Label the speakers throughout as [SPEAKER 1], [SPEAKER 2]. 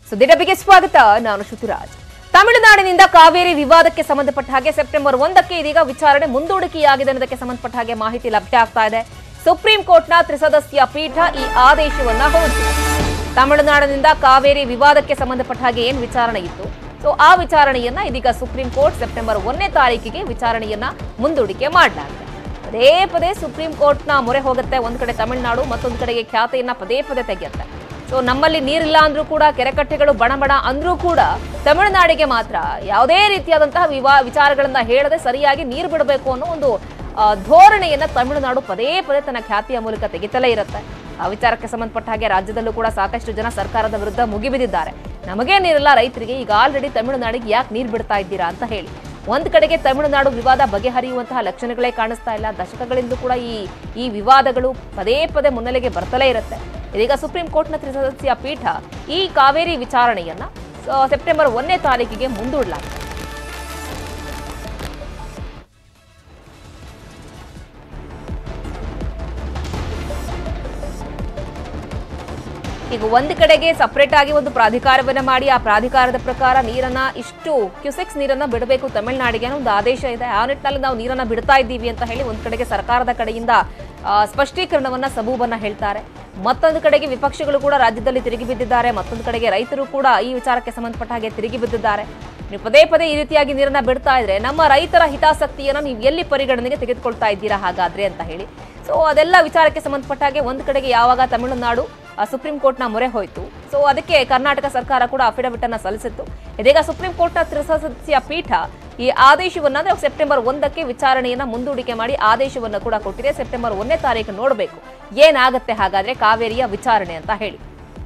[SPEAKER 1] ಸುದ್ದಿ ಡಬ್ಬಿಗೆ ಸ್ವಾಗತ ನಾನು ಶ್ರುತಿರಾಜ್ ತಮಿಳುನಾಡಿನಿಂದ ಕಾವೇರಿ ವಿವಾದಕ್ಕೆ ಸಂಬಂಧಪಟ್ಟ ಹಾಗೆ ಸೆಪ್ಟೆಂಬರ್ ಒಂದಕ್ಕೆ ಇದೀಗ ವಿಚಾರಣೆ ಮುಂದೂಡಿಕೆಯಾಗಿದೆ ಅನ್ನೋದಕ್ಕೆ ಸಂಬಂಧಪಟ್ಟ ಹಾಗೆ ಮಾಹಿತಿ ಲಭ್ಯ ಆಗ್ತಾ ಇದೆ ಸುಪ್ರೀಂ ಕೋರ್ಟ್ನ ತ್ರಿಸದಸ್ಯ ಪೀಠ ಈ ಆದೇಶವನ್ನ ಹೊರಡಿಸಿದೆ ತಮಿಳುನಾಡಿನಿಂದ ಕಾವೇರಿ ವಿವಾದಕ್ಕೆ ಸಂಬಂಧಪಟ್ಟ ಹಾಗೆ ಏನ್ ವಿಚಾರಣೆ ಇತ್ತು ಸೊ ಆ ವಿಚಾರಣೆಯನ್ನ ಇದೀಗ ಸುಪ್ರೀಂ ಕೋರ್ಟ್ ಸೆಪ್ಟೆಂಬರ್ ಒಂದನೇ ತಾರೀಕಿಗೆ ವಿಚಾರಣೆಯನ್ನ ಮುಂದೂಡಿಕೆ ಮಾಡಲಾಗಿದೆ ಪದೇ ಪದೇ ಸುಪ್ರೀಂ ಕೋರ್ಟ್ನ ಮೊರೆ ಹೋಗುತ್ತೆ ಒಂದ್ ಕಡೆ ತಮಿಳುನಾಡು ಮತ್ತೊಂದು ಕಡೆಗೆ ಖ್ಯಾತೆಯನ್ನ ಪದೇ ಪದೇ ತೆಗೆಯುತ್ತೆ ಸೊ ನಮ್ಮಲ್ಲಿ ನೀರಿಲ್ಲ ಅಂದ್ರೂ ಕೂಡ ಕೆರೆಕಟ್ಟೆಗಳು ಬಣಬಣ ಅಂದ್ರೂ ಕೂಡ ತಮಿಳುನಾಡಿಗೆ ಮಾತ್ರ ಯಾವುದೇ ರೀತಿಯಾದಂತಹ ವಿವಾ ವಿಚಾರಗಳನ್ನ ಹೇಳದೆ ಸರಿಯಾಗಿ ನೀರು ಬಿಡಬೇಕು ಅನ್ನೋ ಒಂದು ಆ, ಧೋರಣೆಯನ್ನ ತಮಿಳುನಾಡು ಪದೇ ಪದೇ ತನ್ನ ಖ್ಯಾತಿಯ ಮೂಲಕ ತೆಗಿತಲೇ ಇರುತ್ತೆ ಆ ವಿಚಾರಕ್ಕೆ ಸಂಬಂಧಪಟ್ಟ ಹಾಗೆ ರಾಜ್ಯದಲ್ಲೂ ಕೂಡ ಸಾಕಷ್ಟು ಜನ ಸರ್ಕಾರದ ವಿರುದ್ಧ ಮುಗಿಬಿದ್ದಿದ್ದಾರೆ ನಮಗೇ ನೀರಿಲ್ಲ ರೈತರಿಗೆ ಈಗ ಆಲ್ರೆಡಿ ತಮಿಳುನಾಡಿಗೆ ಯಾಕೆ ನೀರು ಬಿಡ್ತಾ ಇದ್ದೀರಾ ಅಂತ ಹೇಳಿ ಒಂದ್ ಕಡೆಗೆ ತಮಿಳುನಾಡು ವಿವಾದ ಬಗೆಹರಿಯುವಂತಹ ಲಕ್ಷಣಗಳೇ ಕಾಣಿಸ್ತಾ ಇಲ್ಲ ದಶಕಗಳಿಂದ ಕೂಡ ಈ ಈ ವಿವಾದಗಳು ಪದೇ ಪದೇ ಮುನ್ನೆಲೆಗೆ ಬರ್ತಲೇ ಇರುತ್ತೆ ಇದೀಗ ಸುಪ್ರೀಂ ಕೋರ್ಟ್ನ ತ್ರಿಸದಸ್ಯ ಪೀಠ ಈ ಕಾವೇರಿ ವಿಚಾರಣೆಯನ್ನ ಆ, ಸೆಪ್ಟೆಂಬರ್ ಒಂದನೇ ತಾರೀಕಿಗೆ ಮುಂದೂಡಲಾಗಿದೆ ಈಗ ಒಂದು ಕಡೆಗೆ ಸಪರೇಟ್ ಆಗಿ ಒಂದು ಪ್ರಾಧಿಕಾರವನ್ನ ಮಾಡಿ ಆ ಪ್ರಾಧಿಕಾರದ ಪ್ರಕಾರ ನೀರನ್ನ ಇಷ್ಟು ಕ್ಯೂಸೆಕ್ಸ್ ನೀರನ್ನ ಬಿಡಬೇಕು ತಮಿಳುನಾಡಿಗೆ ಅನ್ನೋ ಒಂದು ಆದೇಶ ಇದೆ ಆ ನಿಟ್ಟಿನಲ್ಲಿ ನಾವು ನೀರನ್ನ ಬಿಡ್ತಾ ಇದ್ದೀವಿ ಅಂತ ಹೇಳಿ ಒಂದ್ ಕಡೆಗೆ ಸರ್ಕಾರದ ಕಡೆಯಿಂದ ಆ, ಸ್ಪಷ್ಟೀಕರಣವನ್ನ ಸಬೂಬನ್ನ ಹೇಳ್ತಾರೆ ಮತ್ತೊಂದು ಕಡೆಗೆ ವಿಪಕ್ಷಗಳು ಕೂಡ ರಾಜ್ಯದಲ್ಲಿ ತಿರುಗಿ ಬಿದ್ದಿದ್ದಾರೆ ಮತ್ತೊಂದು ಕಡೆಗೆ ರೈತರು ಕೂಡ ಈ ವಿಚಾರಕ್ಕೆ ಸಂಬಂಧಪಟ್ಟ ಹಾಗೆ ತಿರುಗಿ ಬಿದ್ದಿದ್ದಾರೆ ನೀವು ಪದೇ ಪದೇ ಈ ರೀತಿಯಾಗಿ ನೀರನ್ನ ಬಿಡ್ತಾ ಇದ್ರೆ ನಮ್ಮ ರೈತರ ಹಿತಾಸಕ್ತಿಯನ್ನ ನೀವು ಎಲ್ಲಿ ಪರಿಗಣನೆಗೆ ತೆಗೆದುಕೊಳ್ತಾ ಇದ್ದೀರಾ ಹಾಗಾದ್ರೆ ಅಂತ ಹೇಳಿ ಸೊ ಅದೆಲ್ಲ ವಿಚಾರಕ್ಕೆ ಸಂಬಂಧಪಟ್ಟ ಹಾಗೆ ಒಂದು ಕಡೆಗೆ ಯಾವಾಗ ತಮಿಳುನಾಡು ಆ, ಸುಪ್ರೀಂ ಕೋರ್ಟ್ನ ಮೊರೆ ಹೋಯಿತು ಸೊ ಅದಕ್ಕೆ ಕರ್ನಾಟಕ ಸರ್ಕಾರ ಕೂಡ ಅಫಿಡವಿಟ್ ಅನ್ನ ಸಲ್ಲಿಸಿತ್ತು ಇದೀಗ ಸುಪ್ರೀಂ ಕೋರ್ಟ್ನ ತ್ರಿಸದಸ್ಯ ಪೀಠ ಈ ಆದೇಶವನ್ನ ಅಂದ್ರೆ ಸೆಪ್ಟೆಂಬರ್ ಒಂದಕ್ಕೆ ವಿಚಾರಣೆಯನ್ನ ಮುಂದೂಡಿಕೆ ಮಾಡಿ ಆದೇಶವನ್ನ ಕೂಡ ಕೊಟ್ಟಿದೆ ಸೆಪ್ಟೆಂಬರ್ ಒಂದನೇ ತಾರೀಕು ನೋಡಬೇಕು ಏನಾಗುತ್ತೆ ಹಾಗಾದ್ರೆ ಕಾವೇರಿಯ ವಿಚಾರಣೆ ಅಂತ ಹೇಳಿ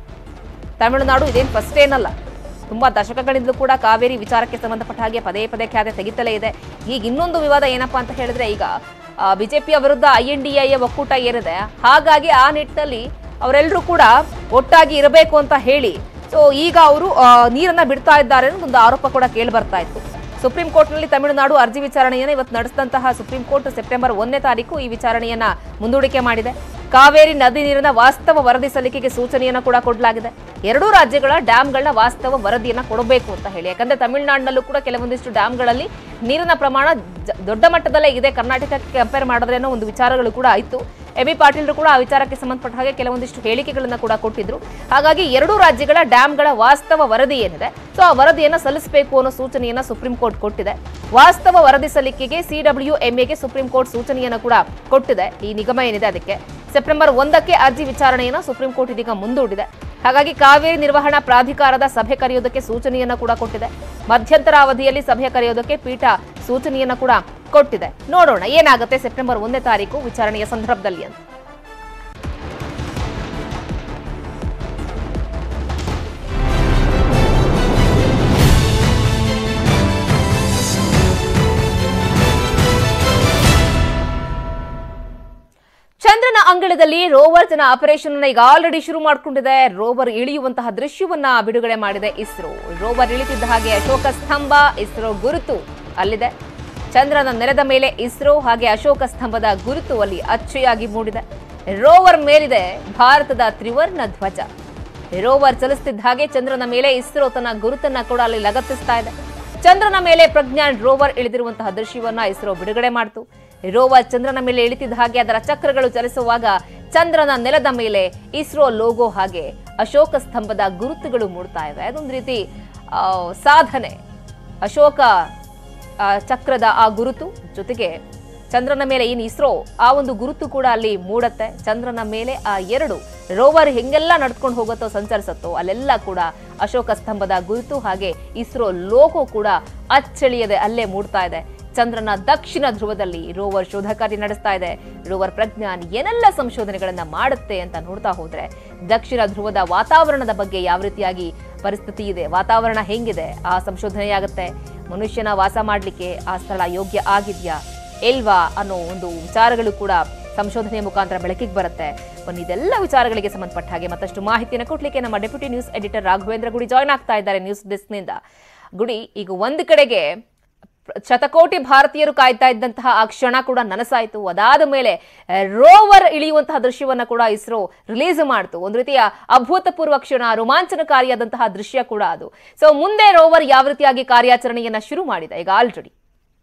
[SPEAKER 1] ತಮಿಳುನಾಡು ಇದೇನು ಫಸ್ಟ್ ಏನಲ್ಲ ತುಂಬಾ ದಶಕಗಳಿಂದಲೂ ಕೂಡ ಕಾವೇರಿ ವಿಚಾರಕ್ಕೆ ಸಂಬಂಧಪಟ್ಟ ಹಾಗೆ ಪದೇ ಪದೇ ಖ್ಯಾತೆ ತೆಗಿತಲೇ ಇದೆ ಈಗ ಇನ್ನೊಂದು ವಿವಾದ ಏನಪ್ಪಾ ಅಂತ ಹೇಳಿದ್ರೆ ಈಗ ಬಿಜೆಪಿಯ ವಿರುದ್ಧ ಐ ಎನ್ ಡಿ ಐ ಒಕ್ಕೂಟ ಏನಿದೆ ಹಾಗಾಗಿ ಆ ನಿಟ್ಟಿನಲ್ಲಿ ಅವರೆಲ್ಲರೂ ಕೂಡ ಒಟ್ಟಾಗಿ ಇರಬೇಕು ಅಂತ ಹೇಳಿ ಸೊ ಈಗ ಅವರು ನೀರನ್ನ ಬಿಡ್ತಾ ಇದ್ದಾರೆ ಅನ್ನೋ ಒಂದು ಆರೋಪ ಕೂಡ ಕೇಳಿ ಬರ್ತಾ ಇತ್ತು ಸುಪ್ರೀಂ ಕೋರ್ಟ್ನಲ್ಲಿ ತಮಿಳುನಾಡು ಅರ್ಜಿ ವಿಚಾರಣೆಯನ್ನು ಇವತ್ತು ನಡೆಸಿದಂತಹ ಸುಪ್ರೀಂ ಕೋರ್ಟ್ ಸೆಪ್ಟೆಂಬರ್ ಒಂದನೇ ತಾರೀಕು ಈ ವಿಚಾರಣೆಯನ್ನ ಮುಂದೂಡಿಕೆ ಮಾಡಿದೆ ಕಾವೇರಿ ನದಿ ನೀರಿನ ವಾಸ್ತವ ವರದಿ ಸಲ್ಲಿಕೆಗೆ ಸೂಚನೆಯನ್ನ ಕೂಡ ಕೊಡಲಾಗಿದೆ ಎರಡೂ ರಾಜ್ಯಗಳ ಡ್ಯಾಂಗಳನ್ನ ವಾಸ್ತವ ವರದಿಯನ್ನ ಕೊಡಬೇಕು ಅಂತ ಹೇಳಿ ಯಾಕಂದ್ರೆ ತಮಿಳುನಾಡಿನಲ್ಲೂ ಕೂಡ ಕೆಲವೊಂದಿಷ್ಟು ಡ್ಯಾಂಗಳಲ್ಲಿ ನೀರಿನ ಪ್ರಮಾಣ ಜ- ದೊಡ್ಡ ಮಟ್ಟದಲ್ಲೇ ಇದೆ ಕರ್ನಾಟಕಕ್ಕೆ ಕಂಪೇರ್ ಮಾಡಿದ್ರೆ ಅನ್ನೋ ಒಂದು ವಿಚಾರಗಳು ಕೂಡ ಆಯಿತು ಎ ಬಿ ಪಾಟೀಲ್ರು ಕೂಡ ಆ ವಿಚಾರಕ್ಕೆ ಸಂಬಂಧಪಟ್ಟ ಹಾಗೆ ಕೆಲವೊಂದಿಷ್ಟು ಹೇಳಿಕೆಗಳನ್ನ ಕೂಡ ಕೊಟ್ಟಿದ್ರು ಹಾಗಾಗಿ ಎರಡೂ ರಾಜ್ಯಗಳ ಡ್ಯಾಂಗಳ ವಾಸ್ತವ ವರದಿ ಏನಿದೆ ಸೊ ಆ ವರದಿಯನ್ನ ಸಲ್ಲಿಸಬೇಕು ಅನ್ನೋ ಸೂಚನೆಯನ್ನ ಸುಪ್ರೀಂ ಕೋರ್ಟ್ ಕೊಟ್ಟಿದೆ ವಾಸ್ತವ ವರದಿ ಸಲ್ಲಿಕೆಗೆ ಸಿಡಬ್ಲ್ಯೂ ಎಂಎಗೆ ಸುಪ್ರೀಂ ಕೋರ್ಟ್ ಸೂಚನೆಯನ್ನ ಕೂಡ ಕೊಟ್ಟಿದೆ ಈ ನಿಗಮ ಏನಿದೆ ಅದಕ್ಕೆ ಸೆಪ್ಟೆಂಬರ್ ಒಂದಕ್ಕೆ ಅರ್ಜಿ ವಿಚಾರಣೆಯನ್ನ ಸುಪ್ರೀಂ ಕೋರ್ಟ್ ಇದೀಗ ಮುಂದೂಡಿದೆ ಹಾಗಾಗಿ ಕಾವೇರಿ ನಿರ್ವಹಣಾ ಪ್ರಾಧಿಕಾರದ ಸಭೆ ಕರೆಯೋದಕ್ಕೆ ಸೂಚನೆಯನ್ನ ಕೂಡ ಕೊಟ್ಟಿದೆ ಮಧ್ಯಂತರ ಅವಧಿಯಲ್ಲಿ ಸಭೆ ಕರೆಯೋದಕ್ಕೆ ಪೀಠ ಸೂಚನೆಯನ್ನ ಕೂಡ ಕೊಟ್ಟಿದೆ ನೋಡೋಣ ಏನಾಗುತ್ತೆ ಸೆಪ್ಟೆಂಬರ್ ಒಂದನೇ ತಾರೀಕು ವಿಚಾರಣೆಯ ಸಂದರ್ಭದಲ್ಲಿ ಅಂತ ಚಂದ್ರನ ಅಂಗಳದಲ್ಲಿ ರೋವರ್ ತನ್ನ ಆಪರೇಷನ್ ಅನ್ನ ಈಗ ಆಲ್ರೆಡಿ ಶುರು ಮಾಡಿಕೊಂಡಿದೆ ರೋವರ್ ಇಳಿಯುವಂತಹ ದೃಶ್ಯವನ್ನ ಬಿಡುಗಡೆ ಮಾಡಿದೆ ಇಸ್ರೋ ರೋವರ್ ಇಳಿತಿದ್ದ ಹಾಗೆ ಅಶೋಕ ಸ್ತಂಭ ಇಸ್ರೋ ಗುರುತು ಅಲ್ಲಿದೆ ಚಂದ್ರನ ನೆಲದ ಮೇಲೆ ಇಸ್ರೋ ಹಾಗೆ ಅಶೋಕ ಸ್ತಂಭದ ಗುರುತು ಅಲ್ಲಿ ಅಚ್ಚೆಯಾಗಿ ಮೂಡಿದೆ ರೋವರ್ ಮೇಲಿದೆ ಭಾರತದ ತ್ರಿವರ್ಣ ಧ್ವಜ ರೋವರ್ ಚಲಿಸುತ್ತಿದ್ದ ಹಾಗೆ ಚಂದ್ರನ ಮೇಲೆ ಇಸ್ರೋ ತನ್ನ ಗುರುತನ್ನ ಕೂಡ ಅಲ್ಲಿ ಲಗತ್ತಿಸ್ತಾ ಇದೆ ಚಂದ್ರನ ಮೇಲೆ ಪ್ರಜ್ಞಾನ್ ರೋವರ್ ಇಳಿದಿರುವಂತಹ ದೃಶ್ಯವನ್ನ ಇಸ್ರೋ ಬಿಡುಗಡೆ ಮಾಡಿತು ರೋವರ್ ಚಂದ್ರನ ಮೇಲೆ ಇಳಿತಿದ್ದ ಹಾಗೆ ಅದರ ಚಕ್ರಗಳು ಚಲಿಸುವಾಗ ಚಂದ್ರನ ನೆಲದ ಮೇಲೆ ಇಸ್ರೋ ಲೋಗೋ ಹಾಗೆ ಅಶೋಕ ಸ್ತಂಭದ ಗುರುತುಗಳು ಮೂಡ್ತಾ ಇವೆ ಅದೊಂದು ರೀತಿ ಆ, ಸಾಧನೆ ಅಶೋಕ ಆ, ಚಕ್ರದ ಆ ಗುರುತು ಜೊತೆಗೆ ಚಂದ್ರನ ಮೇಲೆ ಏನು ಇಸ್ರೋ ಆ ಒಂದು ಗುರುತು ಕೂಡ ಅಲ್ಲಿ ಮೂಡತ್ತೆ ಚಂದ್ರನ ಮೇಲೆ ಆ ಎರಡು ರೋವರ್ ಹೆಂಗೆಲ್ಲ ನಡ್ಕೊಂಡು ಹೋಗುತ್ತೋ ಸಂಚರಿಸುತ್ತೋ ಅಲ್ಲೆಲ್ಲ ಕೂಡ ಅಶೋಕ ಸ್ತಂಭದ ಗುರುತು ಹಾಗೆ ಇಸ್ರೋ ಲೋಗೋ ಕೂಡ ಅಚ್ಚಳಿಯದೆ ಅಲ್ಲೇ ಮೂಡ್ತಾ ಇದೆ ಚಂದ್ರನ ದಕ್ಷಿಣ ಧ್ರುವದಲ್ಲಿ ರೋವರ್ ಶೋಧ ಕಾರ್ಯ ನಡೆಸ್ತಾ ಇದೆ ರೋವರ್ ಪ್ರಜ್ಞಾನ್ ಏನೆಲ್ಲ ಸಂಶೋಧನೆಗಳನ್ನ ಮಾಡುತ್ತೆ ಅಂತ ನೋಡ್ತಾ ಹೋದ್ರೆ ದಕ್ಷಿಣ ಧ್ರುವದ ವಾತಾವರಣದ ಬಗ್ಗೆ ಯಾವ ರೀತಿಯಾಗಿ ಪರಿಸ್ಥಿತಿ ಇದೆ ವಾತಾವರಣ ಹೆಂಗಿದೆ ಆ ಸಂಶೋಧನೆಯಾಗುತ್ತೆ ಮನುಷ್ಯನ ವಾಸ ಮಾಡ್ಲಿಕ್ಕೆ ಆ ಸ್ಥಳ ಯೋಗ್ಯ ಆಗಿದ್ಯಾ ಇಲ್ವಾ ಅನ್ನೋ ಒಂದು ವಿಚಾರಗಳು ಕೂಡ ಸಂಶೋಧನೆಯ ಮುಖಾಂತರ ಬೆಳಕಿಗೆ ಬರುತ್ತೆ ಬನ್ನಿ ಇದೆಲ್ಲ ವಿಚಾರಗಳಿಗೆ ಸಂಬಂಧಪಟ್ಟ ಹಾಗೆ ಮತ್ತಷ್ಟು ಮಾಹಿತಿಯನ್ನು ಕೊಡ್ಲಿಕ್ಕೆ ನಮ್ಮ ಡೆಪ್ಯೂಟಿ ನ್ಯೂಸ್ ಎಡಿಟರ್ ರಾಘವೇಂದ್ರ ಗುಡಿ ಜಾಯ್ನ್ ಆಗ್ತಾ ಇದ್ದಾರೆ ನ್ಯೂಸ್ ಡೆಸ್ಕ್ನಿಂದ ಗುಡಿ ಈಗ ಒಂದು ಕಡೆಗೆ ಶತಕೋಟಿ ಭಾರತೀಯರು ಕಾಯ್ತಾ ಇದ್ದಂತಹ ಆ ಕ್ಷಣ ಕೂಡ ನನಸಾಯಿತು ಅದಾದ ಮೇಲೆ ರೋವರ್ ಇಳಿಯುವಂತಹ ದೃಶ್ಯವನ್ನ ಕೂಡ ಇಸ್ರೋ ರಿಲೀಸ್ ಮಾಡ್ತು ಒಂದು ರೀತಿಯ ಅಭೂತಪೂರ್ವ ಕ್ಷಣ ರೋಮಾಂಚನಕಾರಿಯಾದಂತಹ ದೃಶ್ಯ ಕೂಡ ಅದು ಸೊ ಮುಂದೆ ರೋವರ್ ಯಾವ ರೀತಿಯಾಗಿ ಕಾರ್ಯಾಚರಣೆಯನ್ನ ಶುರು ಮಾಡಿದೆ ಈಗ ಆಲ್ರೆಡಿ